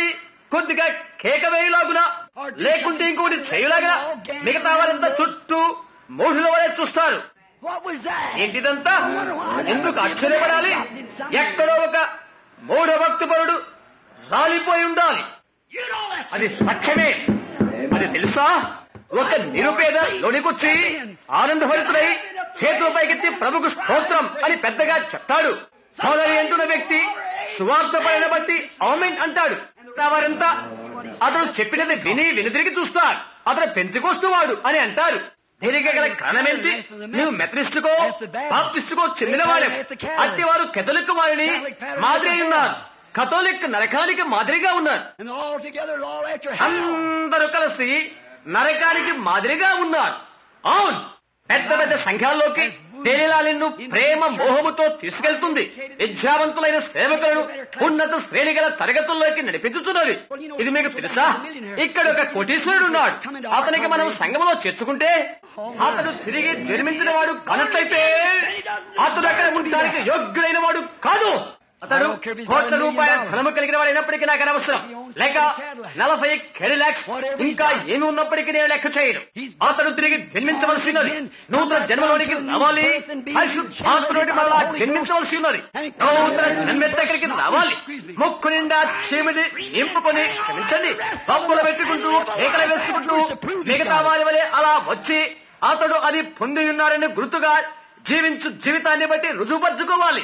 కొద్దిగా కేక వేయలాగునా లేకుంటే ఇంకొకటి చేయలాగా మిగతా వారంతా చుట్టూ మూఢుల వలె చూస్తారు What was that? ఏంటిదంతా ఎందుకు ఆశ్చర్యపడాలి ఎక్కడో ఒక మూఢ భక్తిపరుడు రాలిపోయి ఉండాలి You know that's అది సత్యమే అది తెలుసా ఒక నిరుపేద లోనికొచ్చి ఆనందభరితుడై చేతుల పైకెత్తి ప్రభుకు స్తోత్రం అని పెద్దగా చెప్తాడు సోదరి అంటున్న వ్యక్తి సువార్త పడిన బట్టి ఆమెన్ అంటాడు వారంతా అతడు చెప్పినది విని వెనుదిరిగి చూస్తారు అతడు పెంచుకొస్తువాడు అని అంటారు దీనికి గల కారణమేంటి నువ్వు మెథడిస్టుకో బాప్టిస్టుకో చెందిన వాళ్ళే అట్టి వారు కెథలిక్ వారిని మాదిరి అయి ఉన్నారు కథోలిక్ నరకానికి మాదిరిగా ఉన్నారు And all together, all after hell. అందరూ కలిసి నరకానికి మాదిరిగా ఉన్నారు అవును పెద్ద పెద్ద సంఘాల్లోకి తేలిలాలిన్ను ప్రేమ మోహముతో తీసుకెళ్తుంది విద్యావంతులైన సేవకులను ఉన్నత శ్రేణి గల తరగతుల్లోకి నడిపించుతున్నది ఇది మీకు తెలుసా ఇక్కడ ఒక కోటీశ్వరుడు ఉన్నాడు అతనికి మనం సంఘంలో చేర్చుకుంటే అతడు తిరిగి జన్మించిన వాడు కానట్లయితే అతడు అక్కడ ఉండడానికి యోగ్యుడైన వాడు కాదు అతడు కోట్ల రూపాయల ధనము కలిగిన వాడు అయినప్పటికీ నాకు అనవసరం లేక నలభై కెడిలాక్స్ ఇంకా ఏమి ఉన్నప్పటికీ నేను లెక్క చేయను అతడు తిరిగి జన్మించవలసినది నూతన జన్మలోనికి రావాలి పరిశుద్ధాత్మనుడి మరలా జన్మించవలసి ఉన్నది నూతన జన్మెత్తక్కడికి రావాలి ముక్కు నిండా చీమిది నింపుకొని క్షమించండి పప్పులు పెట్టుకుంటూ కేకలు వేసుకుంటూ మిగతా వారి వలె అలా వచ్చి అతడు అది పొంది ఉన్నాడని గుర్తుగా జీవించు జీవితాన్ని బట్టి రుజువుపరచుకోవాలి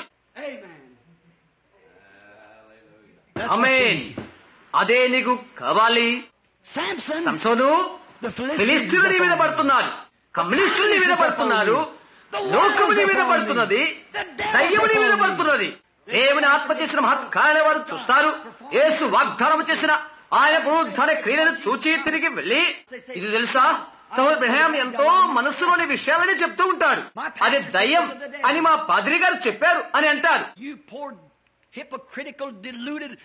అమేన్ అదే నీకు కావాలి Samson, సంసోను the ఫిలిస్తీన్లు నీ మీద పడుతున్నారు కమ్యూనిస్టులు నీ మీద పడుతున్నారు లోకము నీ మీద పడుతున్నది దయ్యము నీ మీద పడుతున్నది దేవుని ఆత్మ చేసిన మహత్కార్యాల వారు చూస్తారు యేసు వాగ్దానం చేసిన ఆయన పునరుద్ధాన క్రియలను చూచి తిరిగి వెళ్ళి ఇది తెలుసా సహోదరు బ్రహ్యాం ఎంతో మనస్సులోని విషయాలని చెప్తూ ఉంటాడు అది దయ్యం అని మా పాదిరి గారు చెప్పారు అని అంటారు You poor hypocritical, deluded,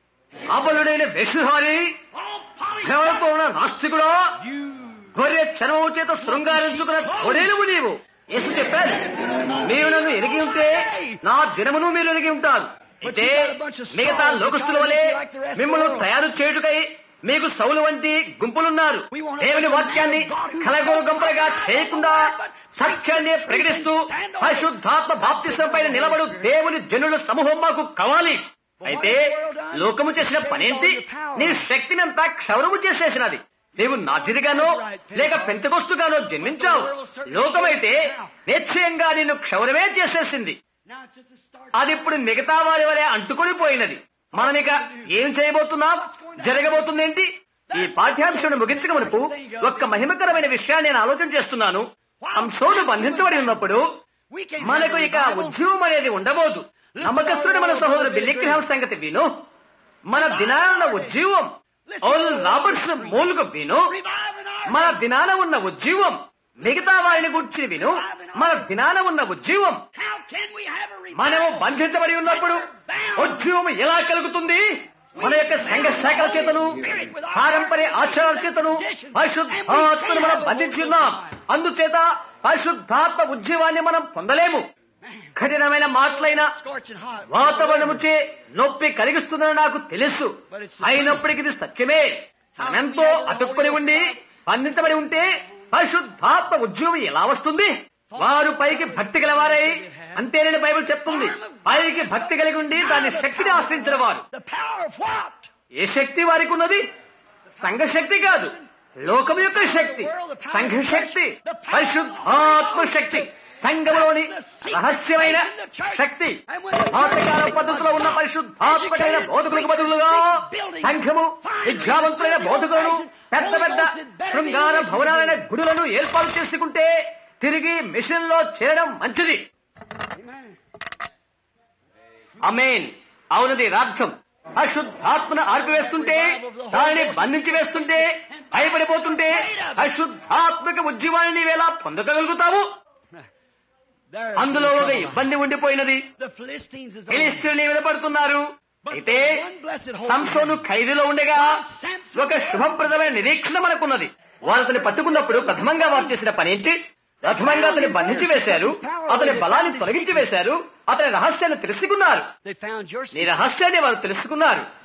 అబలుడైన వేషధారి all polished భ్రమలతో ఉన్న నాస్తికుడా you. గొర్రె చర్మము చేత శృంగారించుకున్న గొడేలువు నీవు యేసు చెప్పారు మీరు నన్ను ఎరిగి ఉంటే నా దినమును మీరు ఎరిగి ఉంటారు అయితే మిగతా లోకస్తుల వలె మిమ్మల్ని తయారు చేయుటకై మీకు సౌలు వంటి గుంపులున్నారు దేవుని వాక్యాన్ని కలగోలు గంపలుగా చేయకుండా సత్యాన్ని ప్రకటిస్తూ పరిశుద్ధాత్మ బాప్తిసం పైన నిలబడు దేవుని జనుల సమూహం మాకు కావాలి అయితే లోకము చేసిన పనేంటి నీ శక్తినంతా క్షౌరము చేసేసినది నీవు నాజిరిగానో లేక పెంతకొస్తుగానో జన్మించావు లోకమైతే నిశ్చయంగా నిన్ను క్షౌరమే చేసేసింది Now it's just a start. అది ఇప్పుడు మిగతా వారి వలె అంటుకొని పోయినది మనం ఇక ఏం చేయబోతున్నాం జరగబోతుంది ఏంటి ఈ పాఠ్యాంశాన్ని ముగించక మనకు ఒక్క మహిమకరమైన విషయాన్ని నేను ఆలోచన చేస్తున్నాను సంసోను బంధించబడి ఉన్నప్పుడు We can't మనకు have ఇక a revival. ఉద్యమం అనేది ఉండబోదు నమ్మకస్తుడు మన సహోదరు బిల్లిగ్రహాం సంగతి విను మన దినాన ఉన్న ఉద్యమం ఓల్ రాబర్ట్స్ మూలుగు విను Reviving our మన దినాన ఉన్న ఉద్యమం మిగతా వారిని గురించి విను మన దినాన ఉన్న ఉద్యమం How can we have a revival? మనము బంధించబడి ఉన్నప్పుడు ఉద్యమం ఎలా కలుగుతుంది మన యొక్క సంఘ శాఖల చేతను పారంపర్య ఆచారాల చేతను పరిశుద్ధాత్మను మనం బంధించి ఉన్నాం అందుచేత పరిశుద్ధాత్మ ఉద్యమాన్ని మనం పొందలేము కఠినమైన మాటలైన Scorching hot. వాతావరణము చే నొప్పి కలిగిస్తుందని నాకు తెలుసు అయినప్పటికీ ఇది సత్యమే మనమెంతో అతుక్కుని ఉండి బంధించబడి ఉంటే పరిశుద్ధాత్మ ఉద్యోగం ఎలా వస్తుంది వారు పైకి భక్తి గలవారై అంతేనని బైబిల్ చెప్తుంది పైకి భక్తి కలిగి ఉండి దాని శక్తిని ఆశ్రయించిన వారు The power of what? ఏ శక్తి వారికి ఉన్నది సంఘ శక్తి కాదు లోకం యొక్క శక్తి సంఘ శక్తి పరిశుద్ధాత్మ శక్తి సంఘంలోని రహస్యమైన శక్తి పాతకాల పద్ధతిలో ఉన్న పరిశుద్ధాత్మకమైన బోధకులకు బదులుగా సంఘము విద్యావంతులైన బోధకులను పెద్ద పెద్ద శృంగార భవనాలైన గుడులను ఏర్పాటు చేసుకుంటే తిరిగి మిషన్ లో చేరడం మంచిది అమేన్ అవునది రార్థం అశుద్ధాత్మను ఆర్పివేస్తుంటే దానిని బంధించి వేస్తుంటే భయపడిపోతుంటే అశుద్ధాత్మక ఉద్యమాన్ని నీవేలా పొందగలుగుతావు There. అందులో ఒక ఇబ్బంది ఉండిపోయినది The Philistines is on. ఫిలిస్తీన్లు వినపడుతున్నారు అయితే సంసోను ఖైదులో ఉండగా ఒక శుభప్రదమైన నిరీక్షణ మనకున్నది వారు అతన్ని పట్టుకున్నప్పుడు ప్రథమంగా వారు చేసిన పనేంటి ప్రథమంగా అతని బంధించి వేశారు అతని బలాన్ని తొలగించి వేశారు అతని రహస్యాన్ని తెలుసుకున్నారు They found your నీ రహస్యాన్ని వారు తెలుసుకున్నారు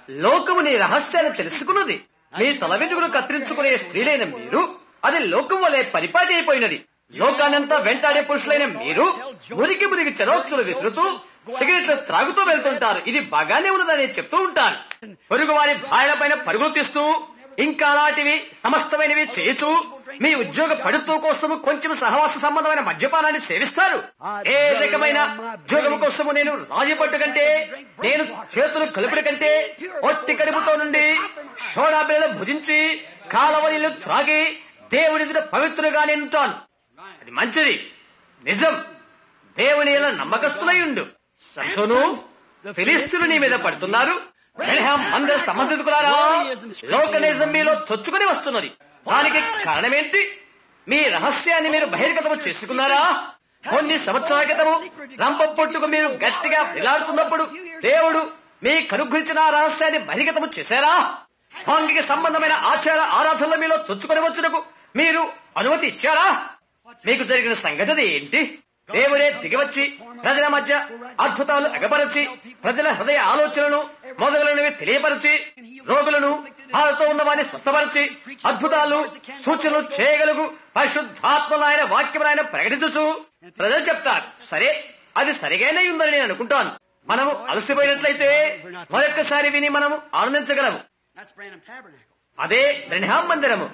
లోకము నీ రహస్యాన్ని తెలుసుకున్నది మీ తల వెంట్రుకలు కత్తిరించుకునే స్త్రీలైన మీరు అది లోకం వలె పరిపాటి అయిపోయినది లోకానంతా వెంటాడే పురుషులైన మీరు మురికి మురికి చెరోక్తులు విసురుతూ సిగరెట్లు త్రాగుతూ వెళ్తుంటారు ఇది బాగానే ఉన్నదని చెప్తూ ఉంటారు పొరుగు వారి భార్యల పైన పరుగులు తీస్తూ ఇంకా అలాంటివి సమస్తమైనవి చేయుచు మీ ఉద్యోగ పడుతూ కోసము కొంచెం సహవాస సంబంధమైన మద్యపానాన్ని సేవిస్తారు ఏ రకమైన ఉద్యోగం కోసము నేను రాజపట్టు కంటే నేను చేతులు కలుపుడు కంటే ఒట్టి కడుపుతో నుండి సోడా బిళ్ళలు భుజించి కాలవనీలు త్రాగి దేవుని ఎదుట పవిత్రుగా నేను ఉంటాను అది మంచిది నిజం దేవుని ఇలా నమ్మకస్తులై ఉండు సంసోను ఫిలిస్తీన్లు నీ మీద పడుతున్నారు బెల్హాం అందరి సంబంధికులారా లోకనిజం మీలో చొచ్చుకుని వస్తున్నది దానికి కారణమేంటి మీ రహస్యాన్ని మీరు బహిర్గతము చేసుకున్నారా కొన్ని సంవత్సరాల క్రితము రంప పొట్టుకు మీరు గట్టిగా విలాడుతున్నప్పుడు దేవుడు మీ కనుగురించిన ఆ రహస్యాన్ని బహిర్గతము చేశారా సాంఘిక సంబంధమైన ఆచార ఆరాధనలు మీలో చొచ్చుకొని వచ్చుటకు మీరు అనుమతి ఇచ్చారా మీకు జరిగిన సంగతి ఏంటి దేవుడే దిగివచ్చి ప్రజల మధ్య అద్భుతాలు ఎగపరచి ప్రజల హృదయ ఆలోచనలను మొదలైనవి తెలియపరిచి రోగులను బాధతో ఉన్న వారిని స్వస్థపరిచి అద్భుతాలు సూచనలు చేయగలుగు పరిశుద్ధాత్మలు ఆయన వాక్యం ఆయన ప్రకటించచ్చు ప్రజలు చెప్తారు సరే అది సరిగానే ఉందని నేను అనుకుంటాను మనము అలసిపోయినట్లయితే మరొక్కసారి విని మనము ఆనందించగలము That's Branham Tabernacle. అదే రెన్హాం మందిరము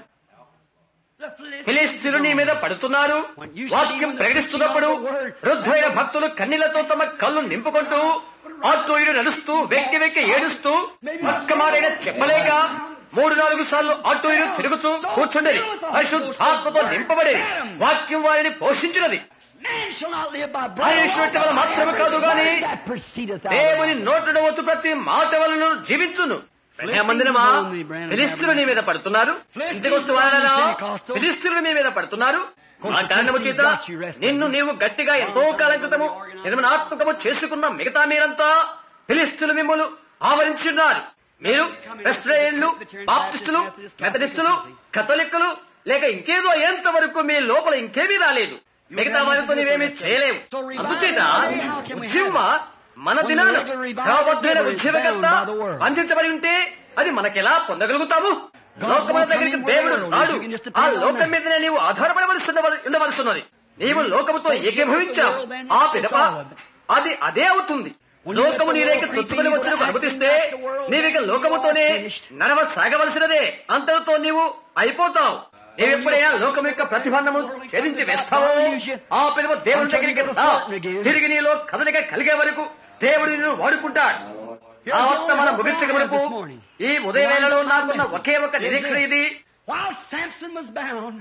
The Philistines ఫిలిస్తీన్లు నీ మీద పడుతున్నారు వాక్యం ప్రకటిస్తున్నప్పుడు వృద్ధులైన భక్తులు కన్నీళ్లతో తమ కళ్ళు నింపుకుంటూ అటు ఇటు నడుస్తూ వెక్కి వెక్కి ఏడుస్తూ ఒక్క మాటైనా చెప్పలేక మూడు నాలుగు సార్లు అటు ఇటు తిరుగుతూ కూర్చుండేది పరిశుద్ధాత్మతో నింపబడేది వాక్యం వారిని పోషించినది Man shall not live by bread. ఆయుష్ వ్యక్తి వల్ల మాత్రమే కాదు గాని That proceedeth out of దేవుని the నోటున వచ్చు ప్రతి మాట వలన జీవించును మందిరమా ఫిలిస్తీన్లు నీ మీద పడుతున్నారు ఇంటికి వస్తూ వాళ్ళలో ఫిలిస్తీన్లు నీ మీద పడుతున్నారు ఆ కారణము చేత నిన్ను నీవు గట్టిగా ఎంతో కాలం క్రితము నిర్మనాత్మకము చేసుకున్న మిగతా మీరంతా ఫిలిస్తీన్లు మిమ్మల్ని ఆవరించున్నారు మీరు ప్రెస్టేయన్లు బాప్టిస్టులు మెథడిస్టులు కథలిక్కులు లేక ఇంకేదో అయ్యేంత వరకు మీ లోపల ఇంకేమీ రాలేదు మిగతా వారితో నీవేమీ చేయలేవు అందుచేత ఉద్యమ మన దినాలు క్రమబద్ధమైన ఉద్యమకర్త బంధించబడి ఉంటే అది మనకెలా పొందగలుగుతాము లోకముల దగ్గరికి దేవుడు రాడు ఆ లోకం మీదనే నీవు ఆధారపడవలసి ఉండవలసిన్నది నీవు లోకముతో ఏకీభవించావు ఆ పిదప అది అదే అవుతుంది లోకము నీ లేక చొచ్చుకొని వచ్చినకు అనుమతిస్తే నీవిక లోకముతోనే నడవ సాగవలసినదే అంతటితో నీవు అయిపోతావు నీవెప్పుడైనా లోకం యొక్క ప్రతిబంధము ఛేదించి వేస్తావో ఆ పిదవ దేవుని దగ్గరికి రా. తిరిగి నీలో కదలిక కలిగే వరకు దేవుడు నిన్ను వాడుకుంటాడు ఆ వర్తమానం ముగించక వరకు ఈ ఉదయ వేళలో నాకున్న ఒకే ఒక నిరీక్షణ ఇది While Samson was bound,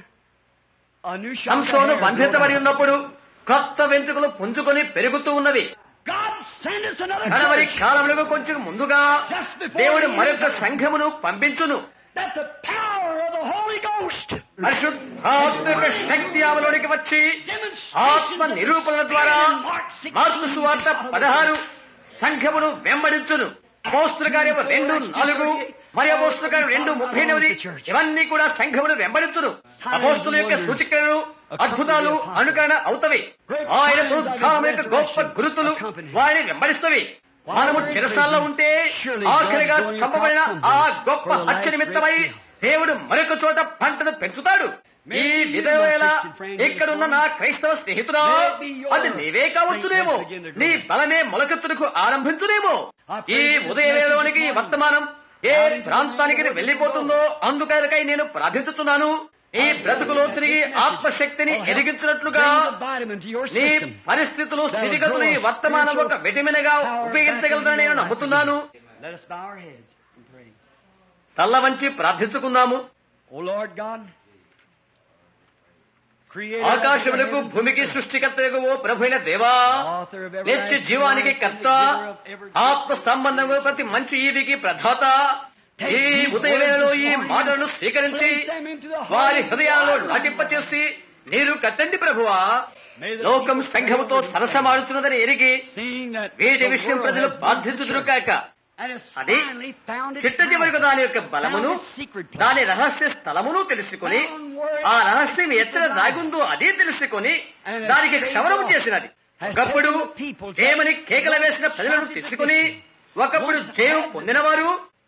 a new shot Samson of hair బంధించబడి grew out. ఉన్నప్పుడు కొత్త వెంట్రుకలు పుంజుకొని పెరుగుతూ ఉన్నవి God send us another కడవరి church కాలములకు కొంచెం ముందుగా దేవుడు మరొక సంఘమును పంపించును that the power of the Holy Ghost పరిశుద్ధాత్మక శక్తి ఆమెలోనికి వచ్చి ఆత్మ నిరూపణల ద్వారా మార్పు సువార్త పదహారు సంఘమును వెంబడించును అపోస్తుల కార్యం రెండు నాలుగు మరి అపోస్తుల కార్యం రెండు ముప్పై ఎనిమిది ఇవన్నీ కూడా సంఘమును వెంబడించును అపోస్తుల యొక్క సూచికలను అద్భుతాలు అనుకరణ అవుతవి ఆయన పునరుద్ధానం యొక్క గొప్ప గురుతులు వారిని వెంబడిస్తవి మనము చిరసాల్లో ఉంటే ఆఖరిగా చంపబడిన ఆ గొప్ప హత్య నిమిత్తమై దేవుడు మరొక చోట పంటను పెంచుతాడు ఈ విధవేళ ఇక్కడున్న నా క్రైస్తవ స్నేహితుడా అది నీవే కావచ్చునేమో నీ బలమే మొలకెత్తునకు ఆరంభించునేమో ఈ ఉదయవేళలోనికి ఈ వర్తమానం ఏ ప్రాంతానికి ఇది వెళ్లిపోతుందో అందుకై నేను ప్రార్థించుతున్నాను ఈ బ్రతుకులో తిరిగి ఆత్మశక్తిని ఎదిగించినట్లుగా Bring the vitamin to your నీ system. పరిస్థితులు స్థితిగతులు ఈ వర్తమానం ఒక విటమిన్ గా ఉపయోగించగలదని నేను నమ్ముతున్నాను Let us bow our heads and pray. తల్ల వంచి ప్రార్థించుకుందాము O Lord God, Creator ఆకాశములకు of the భూమికి సృష్టికర్తకు ఓ ప్రభుైన దేవా Author of every నిత్య జీవానికి కర్త ఆత్మ సంబంధము ప్రతి మంచి ఈవికి ప్రధాత ఈ ఉదయవేళలో ఈ మాటలను స్వీకరించి వారి హృదయాల్లో నాటింపచేసి నీరు కట్టండి ప్రభువా లోకం సంఘముతో సరసమాడుచున్నదని ఎరిగి seeing that వీటి the విషయం world ప్రజలు has ప్రార్థించుదురు కాక and has అది finally found its చిట్ట చివరకు power. దాని యొక్క బలమును Found its secret place. దాని రహస్య స్థలమును తెలుసుకుని ఆ రహస్యం ఎచ్చట దాగుందో అదే తెలుసుకుని దానికి క్షవరము చేసినది ఒకప్పుడు జయమని కేకల వేసిన ప్రజలను తీసుకుని ఒకప్పుడు జయం పొందినవారు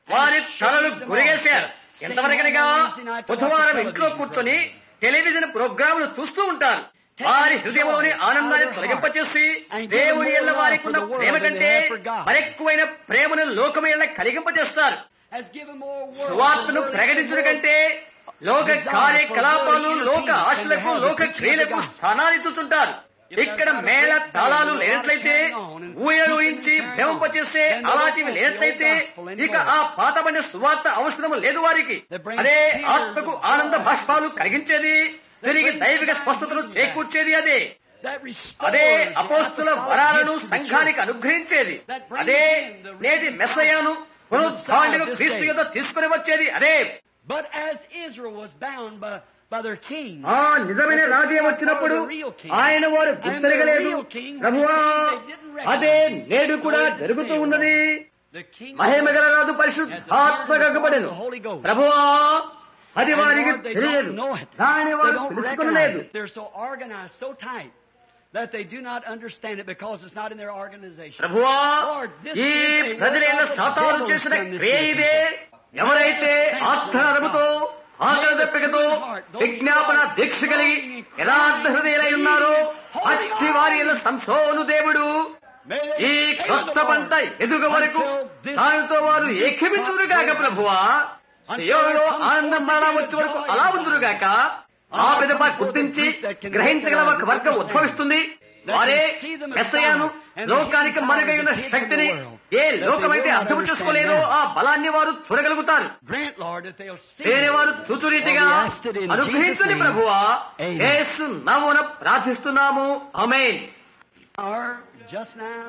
వారి తలలు గురిగేశారు ఎంతవరకనగా బుధవారం ఇంట్లో కూర్చొని టెలివిజన్ ప్రోగ్రాములు చూస్తూ ఉంటారు వారి హృదయంలోని ఆనందాన్ని తొలగింపచేసి దేవుని ఎల్ల వారికి ఉన్న ప్రేమ కంటే మరెక్కువైన ప్రేమను లోకము ఎల్ల కలిగింపచేస్తారు has given more world సువార్తను ప్రకటించడం కంటే లోక కార్యకలాపాలు లోక ఆశలకు లోక క్రియలకు స్థానాన్ని చూస్తుంటారు ఇక్కడ మేళ తాళాలు లేనట్లయితే ఊయలు ఊహించి భ్రమింపచేసే అలాంటివి లేనట్లయితే ఇక ఆ పాతబడిన సువార్త అవసరం లేదు వారికి అదే ఆత్మకు ఆనంద భాష్పాలు కలిగించేది తిరిగి దైవిక స్వస్థతను చేకూర్చేది అదే that restores అదే the అపోస్తుల apostolic వరాలను gifts to the సంఘానికి church. అనుగ్రహించేది అదే నేటి మెస్సయాను పునరుద్ధాండిగా క్రీస్తు యొద్ద తీసుకుని వచ్చేది అదే But as Israel was bound by, by their king, ఆ నిజమైన రాజ్యం వచ్చినప్పుడు ఆయన వారు గుర్తెరగలేదు ప్రభువా అదే నేడు కూడా జరుగుతూ ఉన్నది the king మహిమగల రాజు పరిశుద్ధాత్మకబడెను ప్రభువా అది వారికి Lord, they తెలియదు don't know it. దాని They వారు don't తెలుసుకునలేదు recognize it. They're so organized, so tight, that they do not understand it because it's not in their organization. ప్రభువా Lord, this ఈ is a ప్రజల work of the సాతాను devil చేసిన from this క్రియ nation. ఇదే ఎవరైతే ఆత్మరముతో ఆకలి దప్పికతో విజ్ఞాపన దీక్ష కలిగి యథార్థ హృదయులై ఉన్నారో అట్టి వారి యెడల సంసోను దేవుడు ఈ కొత్త పంట ఎదుగు వరకు దానితో వారు ఏకమించుదురుగాక ప్రభువా సియోనులో ఆనందం మరణ వచ్చే వరకు అలా ఉందురుగాక ఆ పెదప గుర్తించి గ్రహించగల ఒక వర్గం ఉద్భవిస్తుంది వారే మెస్సయాను లోకానికి మరుగై ఉన్న శక్తిని ఏ లోకమైతే అర్థం చేసుకోలేదో ఆ బలాన్ని వారు చూడగలుగుతారు Grant, Lord, that they'll see దేని వారు it. చూచురీతిగా For we asked it in అనుగ్రహించండి Jesus' name. ప్రభువా Amen. యేసు నామమున ప్రార్థిస్తున్నాము అమేన్ Power just now.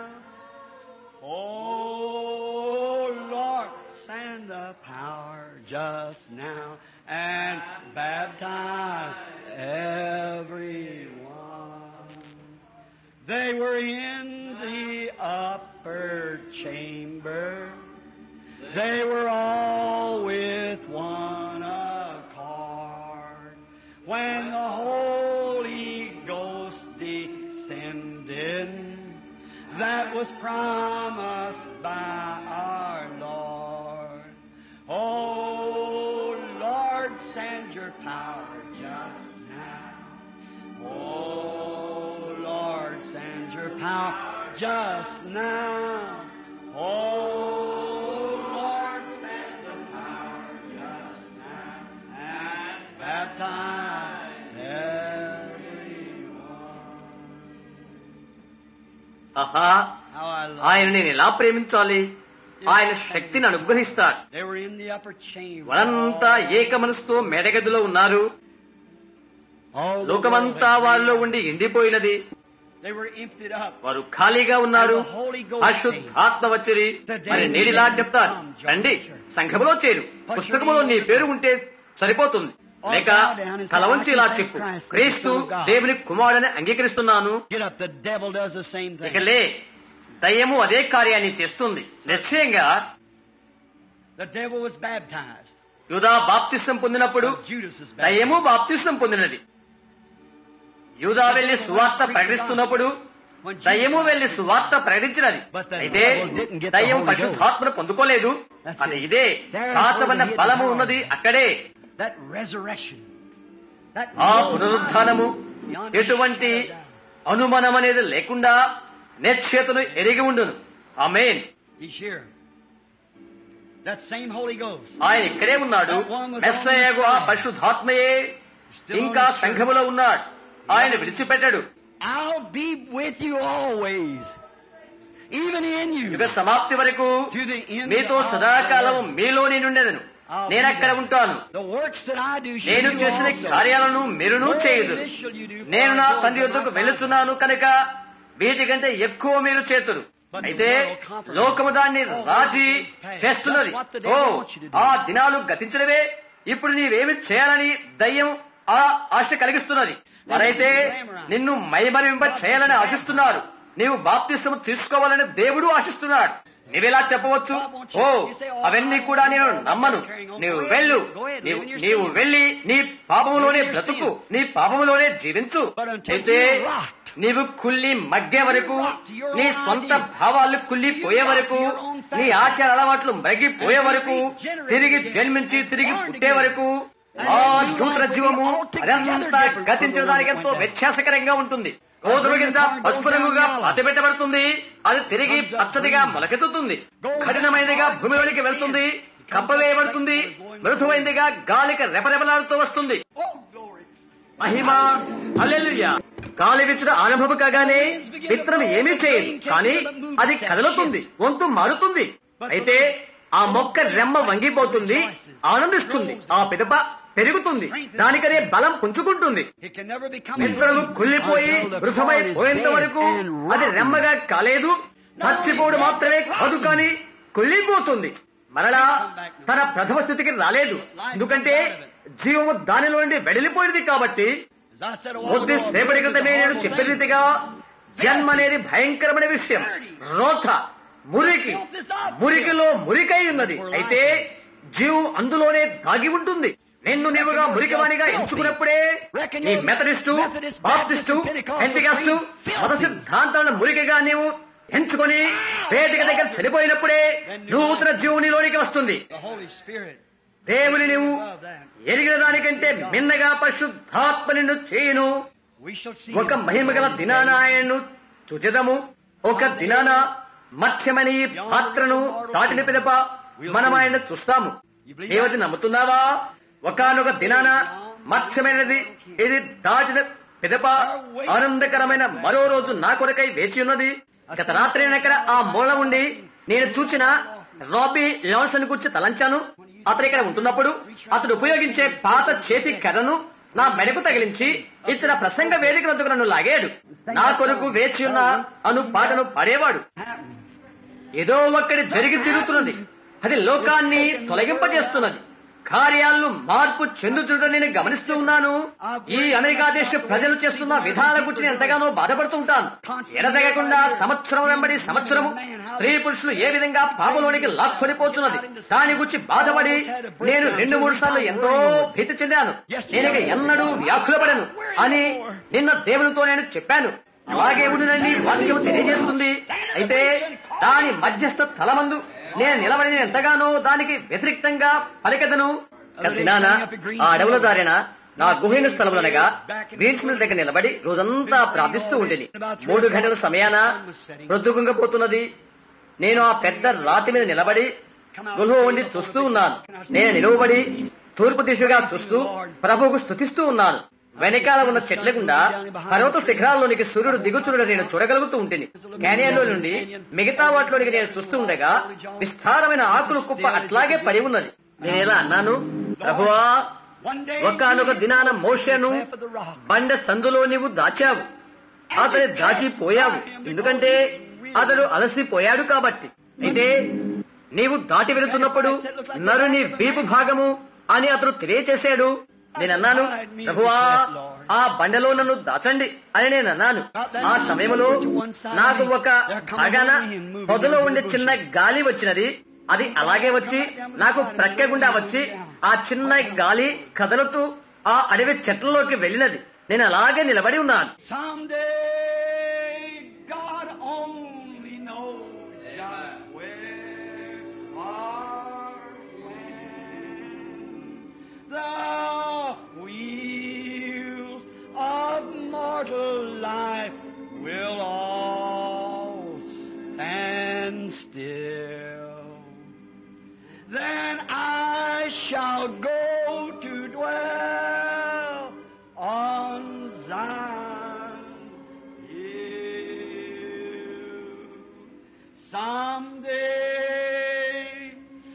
Oh Lord, send the power just now and baptize everyone. They were in the upper chamber. They were all with one accord. When the Holy Ghost descended, that was promised by our Lord. Oh Lord, send your power just now. Oh Lord, send your power just now. Oh Lord, send the power just now and baptize everyone. ఆహా How I love ఆయన నేను ఎలా ప్రేమించాలి ఆయన శక్తిని అనుగ్రహిస్తాడు They were in the upper chamber. వారంతా ఏక మనసుతో మెడగదిలో ఉన్నారు All the లోకమంతా world వారిలో ఉండి ఎండిపోయినది They were emptied up. వారు ఖాళీగా ఉన్నారు అశుద్ధాత్మ వచ్చిరి మరి నేడిలా చెప్తారు రండి సంఘములో చేరు పుస్తకములో నీ పేరు ఉంటే సరిపోతుంది లేక తల వంచి ఇలా చెప్పు క్రీస్తు దేవుని కుమారుడని అంగీకరిస్తున్నాను Get up. The devil does the same ఇక thing. లే దయ్యము అదే కార్యాన్ని చేస్తుంది నిశ్చయంగా The devil was baptized. యూదా బాప్తిసం పొందినప్పుడు Judas was baptized. దయ్యము బాప్తిసం పొందినది యూదా వెళ్లి సువార్త ప్రకటిస్తున్నప్పుడు దయ్యము వెళ్లి సువార్త ప్రకటించినది అయితే దయ్యం పరిశుద్ధాత్మను పొందుకోలేదు అది ఇదే కాచబడిన బలము ఉన్నది అక్కడే That resurrection. That ఆ పునరుద్ధానము ఎటువంటి అనుమానం అనేది లేకుండా నిశ్చేతను ఎరిగి ఉండును ఆమేన్ He's here. That same Holy Ghost. ఆయన ఇక్కడే ఉన్నాడు మెస్సయ్యగు ఆ పరిశుద్ధాత్మయే ఇంకా సంఘములో ఉన్నాడు ఆయన విడిచిపెట్టాడు I'll be with you always. Even in యుగ you. సమాప్తి వరకు To the end మీతో of సదాకాలం the మీలో నేనుండేదను నేను అక్కడ ఉంటాను The works that I do shall నేను you చేసిన also. కార్యాలను మీరును More చేయదు than this shall you do, for నేను I నా go తండ్రి to వద్దకు my వెళ్ళుచున్నాను కనుక వీటికంటే ఎక్కువ మీరు చేతురు అయితే లోకము దాన్ని రాజీ చేస్తున్నది ఓ ఆ దినాలు గతించినవే ఇప్పుడు నీవేమి చేయాలని దయ్యం ఆ ఆశ కలిగిస్తున్నది మరైతే నిన్ను మైమరింప చేయాలని ఆశిస్తున్నారు నీవు బాప్తిస్తము తీసుకోవాలని దేవుడు ఆశిస్తున్నాడు నీవెలా చెప్పవచ్చు ఓ అవన్నీ కూడా నేను నమ్మను నీవు వెళ్ళు నీవు నీవు వెళ్ళి నీ పాపములోనే బ్రతుకు నీ పాపములోనే జీవించు అయితే నీవు కుళ్ళి మగ్గే వరకు నీ సొంత భావాలు కుళ్ళిపోయే వరకు నీ ఆచార అలవాట్లు మగ్గిపోయే వరకు తిరిగి జన్మించి తిరిగి పుట్టే వరకు ఆ నూతన జీవము అదంతా గతించడానికి ఎంతో వ్యత్యాసకరంగా ఉంటుంది గోధుమ గింజ పసుపు రంగుగా పాతిపెట్టబడుతుంది అది తిరిగి పచ్చదిగా మొలకెత్తుతుంది కఠినమైనదిగా భూమిలోనికి వెళ్తుంది కప్పవేయబడుతుంది మృదువైందిగా గాలికి రెపరెపలాడుతూ వస్తుంది Oh, glory. మహిమ హల్లెలూయా గాలి విచ్చుట అనుభవం కాగానే విత్తనం ఏమీ చేయదు కానీ అది కదలుతుంది వంతు మారుతుంది అయితే ఆ మొక్క రెమ్మ వంగిపోతుంది ఆనందిస్తుంది ఆ పిదప పెరుగుతుంది దానికదే బలం పుంజుకుంటుంది It can never become విత్తనము కుళ్ళిపోయి మృతమైపోయేంత వరకు అది రెమ్మగా కాలేదు చచ్చిపోవడం మాత్రమే కాదు కానీ కుళ్ళిపోతుంది మరలా తన ప్రథమ స్థితికి రాలేదు ఎందుకంటే జీవము దానిలో నుండి వెడలిపోయింది కాబట్టి As I said a while కొద్ది ago, సేపటి క్రితమే నేను చెప్పిన రీతిగా జన్మ అనేది భయంకరమైన విషయం రోత మురికి మురికిలో మురికై ఉన్నది అయితే జీవం అందులోనే దాగి ఉంటుంది నిన్ను నీవుగా మురికివానిగా ఎంచుకున్నప్పుడే నీ మెథడిస్టు బాప్టిస్టు పెంటికాస్టు మత సిద్ధాంతాలను మురికిగా నీవు ఎంచుకొని వేదిక దగ్గర చనిపోయినప్పుడే నూతన జీవం నీలోనికి వస్తుంది the Holy Spirit. దేవుని నీవు Love that. ఎరిగిన దానికంటే మిన్నగా పరిశుద్ధాత్మ నిన్ను చేయను We shall see. ఒక మహిమగల దినాన ఆయన్ను చూచెదము ఒక దినాన మత్స్యమని ఈ పాత్రను దాటిన పిదప మనం ఆయన చూస్తాము దేవతి నమ్ముతున్నావా ఒకనొక దినాన మత్స్యమైనది ఇది దాటిన పిదప ఆనందకరమైన మరో రోజు నా కొరకై వేచి ఉన్నది గత రాత్రి నేను అక్కడ ఆ మూల ఉండి నేను చూచిన రాబీ లాన్సన్ గురించి తలంచాను అతను ఇక్కడ ఉంటున్నప్పుడు అతడు ఉపయోగించే పాత చేతి కర్రను నా మెడకు తగిలించి ఇచ్చిన ప్రసంగ వేదిక వద్దకు నన్ను లాగాడు నా కొరకు వేచి ఉన్న అను పాటను పాడేవాడు ఏదో ఒక్కటి జరిగి తిరుగుతున్నది అది లోకాన్ని తొలగింపజేస్తున్నది కార్యాలను మార్పు చెందుతుండటం నేను గమనిస్తూ ఉన్నాను ఈ అమెరికా దేశ ప్రజలు చేస్తున్న విధానాల గురించి నేను ఎంతగానో బాధపడుతూ ఉంటాను ఎడతెగకుండా సంవత్సరం వెంబడి సంవత్సరము స్త్రీ పురుషులు ఏ విధంగా పాపలోనికి లాక్కొనిపోతున్నది దాని గురించి బాధపడి నేను రెండు మూడు సార్లు ఎంతో భీతి చెందాను నేను ఇక ఎన్నడూ వ్యాకులపడను అని నిన్న దేవునితో నేను చెప్పాను అలాగే ఉండునని వాక్యం తెలియజేస్తుంది అయితే దాని మధ్యస్థ తలమందు నేను నిలబడి నేను ఎంతగానో దానికి వ్యతిరేక్తంగా పలికెదను దినాన ఆ అడవుల దారిన నా గుహైన స్థలంలోనగా వీడ్స్ మిల్ దగ్గర నిలబడి రోజంతా ప్రార్థిస్తూ ఉండేది మూడు గంటల సమయాన ప్రొద్దుగుంగపోతున్నది నేను ఆ పెద్ద రాతి మీద నిలబడి గుహ ఉండి చూస్తూ ఉన్నాను నేను నిలువబడి తూర్పు దిశగా చూస్తూ ప్రభువుకు స్తుతిస్తూ ఉన్నాను వెనకాల ఉన్న చెట్ల గుండా పర్వత శిఖరాల్లోనికి సూర్యుడు దిగుచుండడం నేను చూడగలుగుతూ ఉంటుంది క్యానియన్ లో నుండి మిగతా వాటిలోనికి నేను చూస్తూ ఉండగా విస్తారమైన ఆకులు కుప్ప అట్లాగే పడి ఉన్నది నేను ఎలా అన్నాను ప్రభువా ఒకనొక దినాన మోషను బండ సందులో నీవు దాచావు అతని దాటిపోయావు ఎందుకంటే అతడు అలసిపోయాడు కాబట్టి అయితే నీవు దాటి వెళుతున్నప్పుడు నరుని వీపు భాగము అని అతడు తెలియచేశాడు నేను అన్నాను ప్రభువా ఆ బండలో నన్ను దాచండి అని నేను అన్నాను ఆ సమయంలో నాకు ఒక భాగాన పొదలో ఉండే చిన్న గాలి వచ్చినది అది అలాగే వచ్చి నాకు ప్రక్క గుండా వచ్చి ఆ చిన్న గాలి కదలుతూ ఆ అడవి చెట్లలోకి వెళ్ళినది నేను అలాగే నిలబడి ఉన్నాను Someday, God only knows just where or when the wheels of mortal life will all stand still. Then I shall go to dwell on Zion hill. Someday,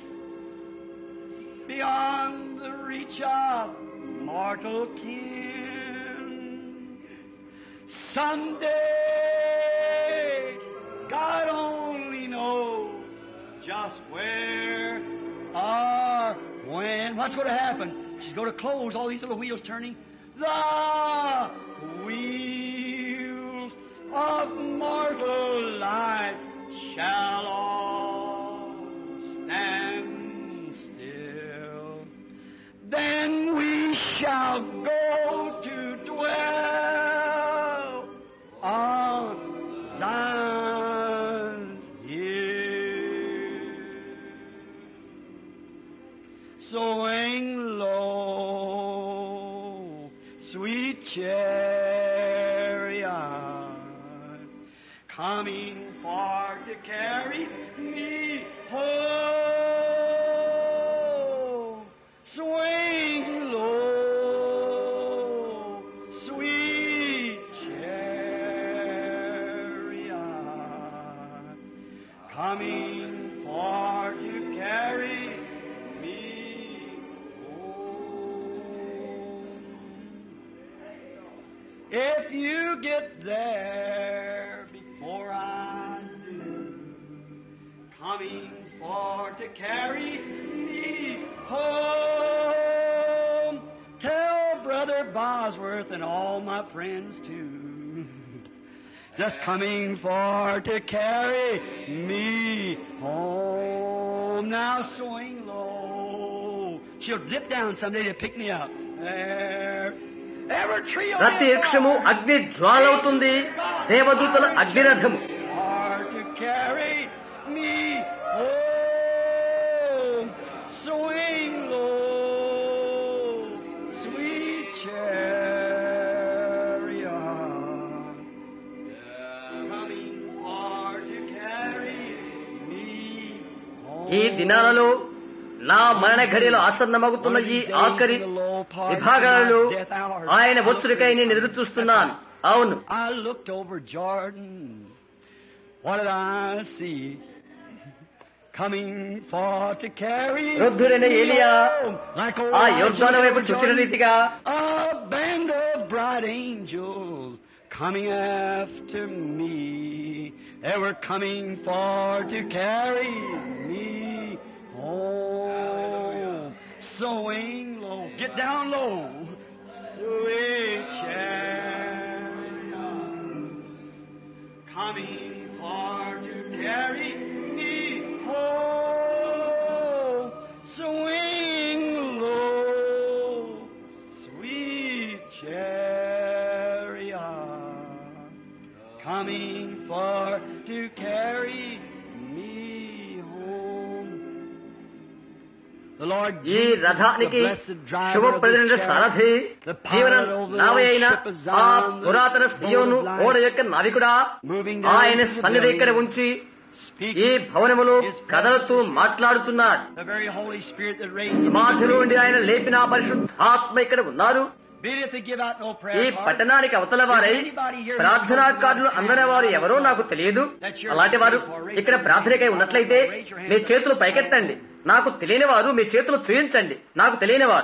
beyond the reach of mortal kin, someday, God only knows just where or when. What's going to happen? She's going to close all these little wheels turning. The wheels of mortal life shall all stand still. Then we shall go to dwell sweet chariot coming far to carry me home. Swing low, sweet chariot coming far to carry me home. If you get there before I do, coming for to carry me home, tell Brother Bosworth and all my friends too. Just coming for to carry me home. Now swing low. She'll dip down someday to pick me up. There. Every tree on ప్రతి వృక్షము అగ్ని జ్వాలవుతుంది దేవదూతల అగ్నిరథము are to carry me home. Swing low, sweet chariot, coming far to carry me ఈ home. దినాలలో నా మరణ ఘడియలో ఆసన్నమగుతున్న ఈ ఆఖరి విభాగాలలో ఆయన వచ్చుడికై నేను ఎదురు చూస్తున్నాను అవును I looked over Jordan. What did I see? Coming for to carry వృద్ధుడైన ఏలియా like ఆ యోర్ధాను వైపు చూచిన రీతిగా A band of bright angels coming after me. They were coming for to carry me home. Swing low, get down low, sweet chariot, coming for to carry me home. Swing low, sweet chariot, coming for to carry me home. The Lord ఈ Jesus, the రథానికి blessed driver శుభప్రదమైన of the Sarathi chariot, the జీవన pilot over the నావి అయిన ship of ఆ Zion, the పురాతన సియోను bold light, ఓడ యొక్క నావికుడా moving down ఆయన into the సన్నిధి ఇక్కడ building, ఉంచి speaking ఈ భవనములో His కదలతూ presence. మాట్లాడుచున్నాడు The very Holy Spirit that raised him. సమాధిలో నుండి ఆయన లేపిన పరిశుద్ధాత్మ ఇక్కడ ఉన్నారు Bideth to give out no ఈ prayer cards. పట్టణానికి అవతల వారై ప్రార్థనా కార్డులు అందని వారు ఎవరో నాకు తెలియదు అలాంటి వారు ఇక్కడ ప్రార్థనకై ఉన్నట్లయితే మీ చేతులు పైకెత్తండి నాకు తెలియని వారు మీ చేతులు చూయించండి నాకు తెలియని వారు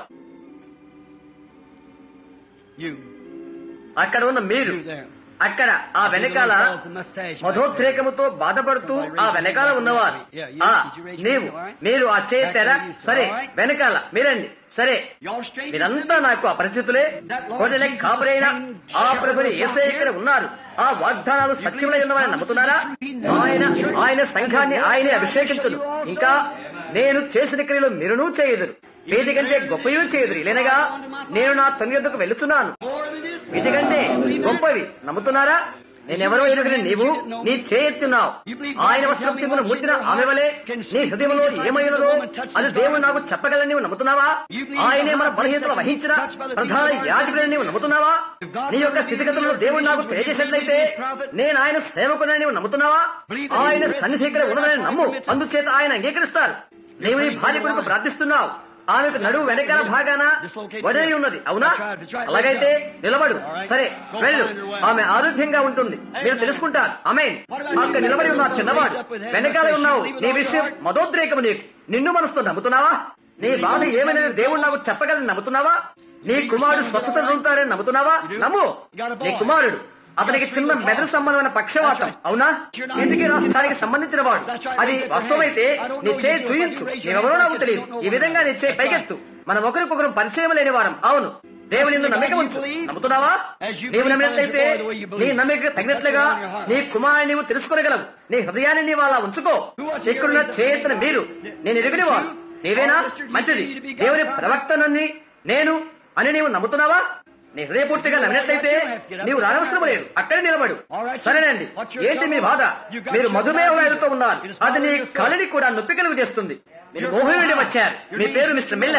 You, అక్కడ ఉన్న మీరు you there. అక్కడ ఆ వెనకాల మధోద్రేకముతో బాధపడుతూ ఆ వెనకాల ఉన్నవారు ఆ నీవు మీరు ఆ చేతెరా సరే వెనకాల మీరండి సరే Y'all strangers. మీరంతా నాకు అపరిచితులే కొద్దిలే కాపరైన ఆ ప్రభుని ఏసై ఇక్కడ ఉన్నారు ఆ వాగ్దానాలు సత్యములై ఉన్నవని నమ్ముతున్నారా ఆయన ఆయన సంఘాన్ని ఆయనే అభిషేకించును ఇంకా నేను చేసిన క్రియలు మీరునూ చేయుదురు వీటికంటే గొప్పయూ చేయుదురు లేనగా నేను నా తండ్రి యొద్దకు వెళుచున్నాను More than this. వీటికంటే గొప్పవి నమ్ముతున్నారా నేనెవరో ఎదుగుని నీవు నీ చేయెత్తున్నావు ఆయన వస్త్రం చెందిన ముట్టిన ఆమె వలె నీ హృదయంలో ఏమైనదో అది దేవుడు నాకు చెప్పగలని నీవు నమ్ముతున్నావా ఆయనే మన బలహీనతలు వహించిన ప్రధాన యాజకులని నీవు నమ్ముతున్నావా నీ యొక్క స్థితిగతులను దేవుడు నాకు తెలియజేసినట్లయితే నేను ఆయన సేవకునని నీవు నమ్ముతున్నావా ఆయన సన్నిధి ఇక్కడ ఉన్నదని నమ్ము అందుచేత ఆయన అంగీకరిస్తారు నీవు నీ భార్య కొరకు ప్రార్థిస్తున్నావు ఆమెకు నడువు వెనకాల భాగాన వడై ఉన్నది అవునా అలాగైతే నిలబడు సరే వెళ్ళు ఆమె ఆరోగ్యంగా ఉంటుంది మీరు తెలుసుకుంటారు ఆమె అక్కడ నిలబడి ఉన్న ఆ చిన్నవాడు వెనకాల ఉన్నావు నీ విషయం మదోద్రేకము నీకు నిన్ను మనసుతో నమ్ముతున్నావా నీ బాధ ఏమైనా దేవుడు నాకు చెప్పగలని నమ్ముతున్నావా నీ కుమారుడు స్వస్థత పొందుతాడని నమ్ముతున్నావా నమ్ము నీ కుమారుడు అతనికి చిన్న మెదడు సంబంధమైన పక్షవాతం అవునా ఇంటికి రాష్ట్రానికి సంబంధించిన వాడు అది వాస్తవమైతే నీ చేయి చూయించు నీవెవరో నాకు తెలియదు ఈ విధంగా నీ చేయి పైకెత్తు మనం ఒకరికొకరు పరిచయం లేని వారం అవును దేవుని నిన్ను నమ్మిక ఉంచు నమ్ముతున్నావా నీవు నమ్మినట్లయితే నీ నమ్మిక తగినట్లుగా నీ కుమారుని నీవు తెలుసుకోగలవు నీ హృదయాన్ని నీవు అలా ఉంచుకో ఇక్కడున్న చేయెత్తిన మీరు నేను ఎరుగుని వాడు నీవేనా మంచిది దేవుని ప్రవక్తనని నేను అని నీవు నమ్ముతున్నావా నీ హృదయపూర్తిగా నమ్మినట్లయితే నీవు రానవసరం లేదు అక్కడే నిలబడు సరేనండి ఏంటి మీ బాధ మీరు మధుమేహ వ్యాధితో ఉన్నారు అది నీ కళని కూడా నొప్పి కలుగు చేస్తుంది మీరు మోహం నుండి వచ్చారు మీ పేరు మిస్టర్ మిల్లర్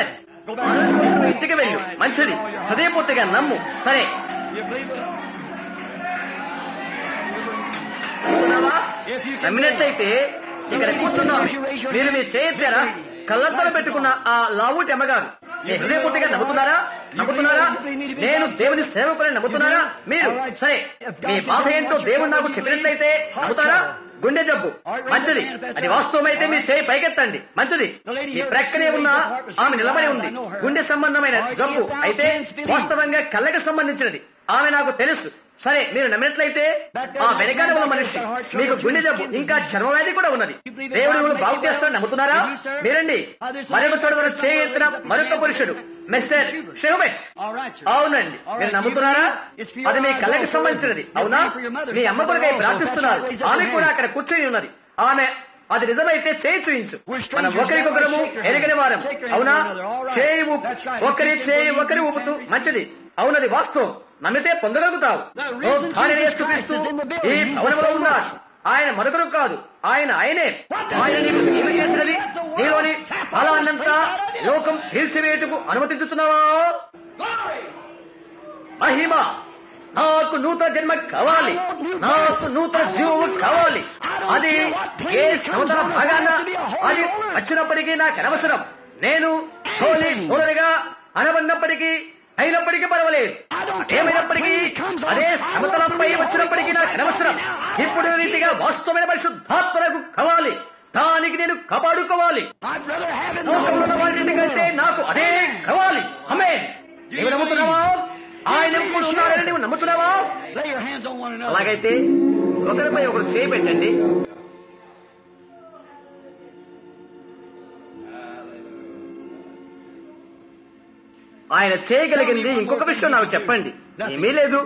ఆనందపూర్వకంగా ఇంటికి వెళ్ళు మంచిది హృదయపూర్తిగా నమ్ము సరే You believe it? నమ్ముతున్నావా? నమ్మినట్లయితే ఇక్కడ కూర్చున్నాం మీరు మీ చేయెత్తారా కళ్ళద్దలు పెట్టుకున్న ఆ లావుటి అమ్మగారు మీ హృదయపూర్తిగా నమ్ముతున్నారా నమ్ముతున్నారా నేను దేవుని సేవకుని నమ్ముతున్నారా మీరు సరే మీ బాధ ఏంటో దేవుడు నాకు చెప్పినట్లయితే నమ్ముతారా గుండె జబ్బు మంచిది అది వాస్తవమైతే మీ చేయి పైకెత్తండి మంచిది మీ ప్రక్కనే ఉన్న ఆమె నిలబడి ఉంది గుండె సంబంధమైన జబ్బు అయితే వాస్తవంగా కళ్ళకి సంబంధించినది ఆమె నాకు తెలుసు సరే మీరు నమ్మినట్లయితే ఆ వెనకాల ఉన్న మనిషి మీకు గుండె జబ్బు ఇంకా చర్మవ్యాధి కూడా ఉన్నది దేవుడు మిమ్మల్ని బాగు చేస్తాడని నమ్ముతున్నారా మీరండి మరొక చోట మన చేయి ఎత్తిన మరొక పురుషుడు మెస్సర్ షెహబెట్ All right, sir. అవునండి మీరు నమ్ముతున్నారా అది మీ కళ్ళకి సంబంధించినది అవునా మీ అమ్మ కొరకై ప్రార్థిస్తున్నారు ఆమె కూడా అక్కడ కూర్చొని ఉన్నది ఆమె అది నిజమైతే చేయి చూయించు మనం ఒకరికొకరము ఎరగని వారం అవునా చేయి ఊపు ఒకరి చేయి ఒకరి ఊపుతూ మంచిది అవునది వాస్తవం నమ్మితే పొందగలుగుతావు ఓ దానిని యేసుక్రీస్తు ఈ భవనంలో ఉన్నారు ఆయన మరొకరు కాదు ఆయన ఆయనే ఆయన నీకు ఏమి చేసినది నీలోని ఫలాన్నంతా లోకం పీల్చివేటుకు అనుమతించుతున్నావా మహిమ నాకు నూతన జన్మ కావాలి నాకు నూతన జీవము కావాలి అది ఏ సమతల భాగాన అది వచ్చినప్పటికీ నాకు అనవసరం నేను హోలీ హోలరిగా అనబడినప్పటికీ అయినప్పటికీ పర్వాలేదు ఏమైనప్పటికీ అదే సమతలంపై వచ్చినప్పటికీ నాకు అనవసరం ఇప్పుడు రీతిగా వాస్తవమైన పరిశుద్ధాత్మలకు కావాలి దానికి నేను కాపాడుకోవాలి I'd rather have it లోకంలో ఉన్న వాటికంటే నాకు అదే కావాలి అమే నీవు నమ్ముతున్నావా ఆయన ఇప్పుడు ఉన్నాడని నీవు నమ్ముతున్నావా Lay your hands on one another. అలాగైతే ఒకరిపై ఒకరు చేయి పెట్టండి ఆయన చేయగలిగింది ఇంకొక విషయం నాకు చెప్పండి ఏమీ లేదు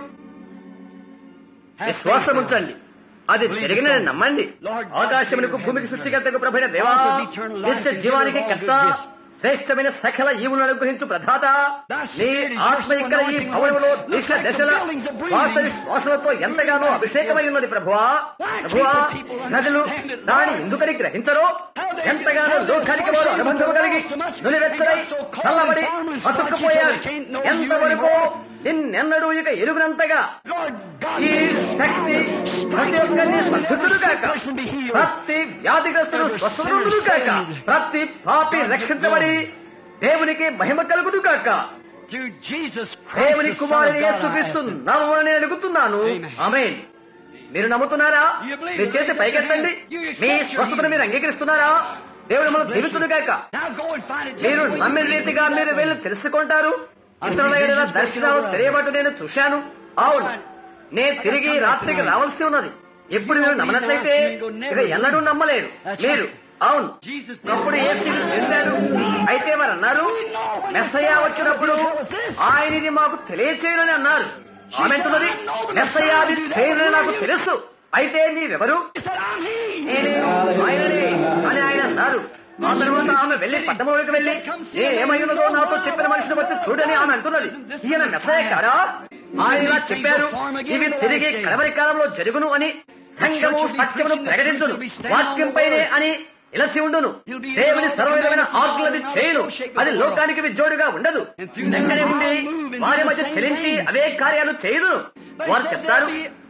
విశ్వాసం ఉంచండి అది జరిగినని నమ్మండి ఆకాశమునకు భూమికి సృష్టికర్తకు ప్రభైన దేవా నిత్య జీవానికి కర్త శ్రేష్టమైన సకల ఈవులను అనుగ్రహించు ప్రధాత నీ ఆత్మ ఇక్కడ ఈ భవనంలో దిశ దశల శ్వాస శ్వాసలతో ఎంతగానో అభిషేకమై ఉన్నది ప్రభువా ప్రభువా ప్రజలు దాని ఎందుకని గ్రహించరో ఎంతగానో లోకానికి వారు అనుబంధం కలిగి నులివెచ్చరై చల్లబడి అతుక్కుపోయారు ఎంతవరకు నిన్నెన్నడూ ఇక ఎరుగునంతగా Lord God, ఈ శక్తి ప్రతి ఒక్కరిని స్వస్థతులు కాక ప్రతి వ్యాధిగ్రస్తులు స్వస్థతులు కాక ప్రతి పాపి రక్షించబడి దేవునికి మహిమ కలుగును కాక through Jesus దేవుని Christ, the Son కుమారుని of God, యేసుక్రీస్తు I have. నామమున నేను అడుగుతున్నాను ఆమేన్ మీరు నమ్ముతున్నారా మీ చేతి పైకెత్తండి మీ స్వస్థతను మీరు అంగీకరిస్తున్నారా దేవుడు మనం దీవించును కాక Now go and find it. మీరు just the way నమ్మిన you రీతిగా believe మీరు that వెళ్ళి way. తెలుసుకుంటారు ఇతరుల ఎడల దర్శనాలు తెలియబట్టు నేను చూశాను అవును నేను తిరిగి రాత్రికి రావాల్సి ఉన్నది ఎప్పుడు మీరు నమ్మనట్లయితే ఇక ఎన్నడూ నమ్మలేరు మీరు అవును అప్పుడు ఏ స్థితి చేశాడు అయితే వారు అన్నారు మెస్సయ్య వచ్చినప్పుడు ఆయన ఇది మాకు తెలియచేయనని అన్నారు ఆమె అంటున్నది మెస్సయ్య అది చేయనని నాకు తెలుసు అయితే నీవెవరు He said, I'm he. నేనే ఆయననే అని ఆయన అన్నారు ఆ తర్వాత ఆమె వెళ్లి పట్టణంలోకి వెళ్లి నేనేమైనదో నాతో చెప్పిన మనిషిని వచ్చి చూడని ఆమె అంటున్నది ఈయన మెస్సయ్య కాడా ఆయన ఇలా చెప్పారు ఇవి తిరిగి కడవరి కాలంలో జరుగును అని సంఘము సత్యమును ప్రకటించును వాక్యంపైనే అని ఇలచి ఉండును దేవుని సర్వవిధమైన ఆజ్ఞలది చేయను అది లోకానికి విజోడుగా ఉండదు ఎక్కడే ఉండి వారి మధ్య చెలించి అవే కార్యాలు చేయదు వారు చెప్తారు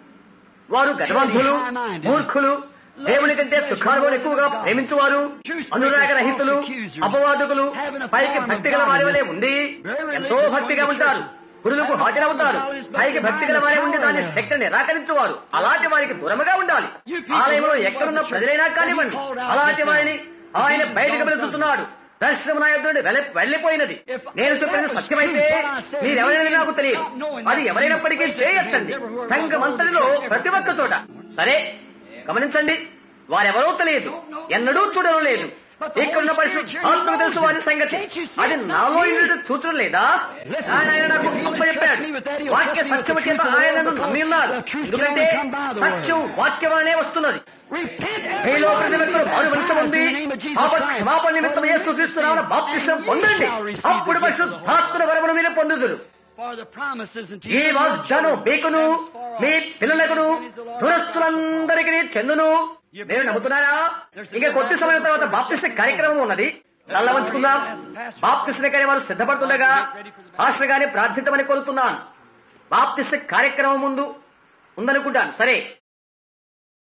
వారు గతవంతులు మూర్ఖులు దేవుని కంటే సుఖానుభవం ఎక్కువగా ప్రేమించువారు అనురాగ రహితులు అపవాదకులు పైకి భక్తి గల వారి వలె ఉండి ఎంతో భక్తిగా ఉంటారు గురులకు హాజరవుతారు పైకి భక్తి గల వారే ఉండి దాని శక్తిని నిరాకరించువారు అలాంటి వారికి దూరముగా ఉండాలి ఆలయంలో ఎక్కడున్న ప్రజలైనా కానివ్వండి అలాంటి వారిని ఆయన బయటకు పిలుచుతున్నాడు దర్శనం నా యొద్ద వెళ్లిపోయినది నేను చెప్పినది సత్యమైతే మీరెవరైనా నాకు తెలియదు అది ఎవరైనప్పటికీ చేయొద్దండి సంఘమంతటిలో ప్రతి ఒక్క చోట సరే గమనించండి వారెవరో తెలియదు ఎన్నడూ చూడడం లేదు ఇక్కడున్న పరిశుద్ధాత్మకు తెలుసు వారి సంగతి అది నాలో ఇల్లు చూచడం లేదా ఆయన ఆయన నాకు అప్పచెప్పాడు వాక్య సత్యము చేత ఆయన నన్ను నమ్మి ఉన్నారు ఎందుకంటే సత్యం వాక్యం వలనే వస్తున్నది Repent మీలో ప్రతి ఒక్కరు మారు మనసు పొంది పాప క్షమాపణ నిమిత్తం యేసు క్రీస్తునామన బాప్తిసం పొందండి అప్పుడు పరిశుద్ధాత్మ వరమును మీరు పొందుదురు for the promises and ఈ వాగ్దానం మీకును మీ పిల్లలకును దురస్తులందరికీ చెందును మీరు నమ్ముతున్నారా ఇంకా కొద్ది సమయం తర్వాత బాప్తిస్త కార్యక్రమం ఉన్నది నల్ల వంచుకుందాం బాప్తిస్మకారి వారు సిద్ధపడుతుండగా పాస్టర్ గారిని ప్రార్థించమని కోరుతున్నాను బాప్తిస్మ కార్యక్రమం ముందు ఉందనుకుంటాను సరే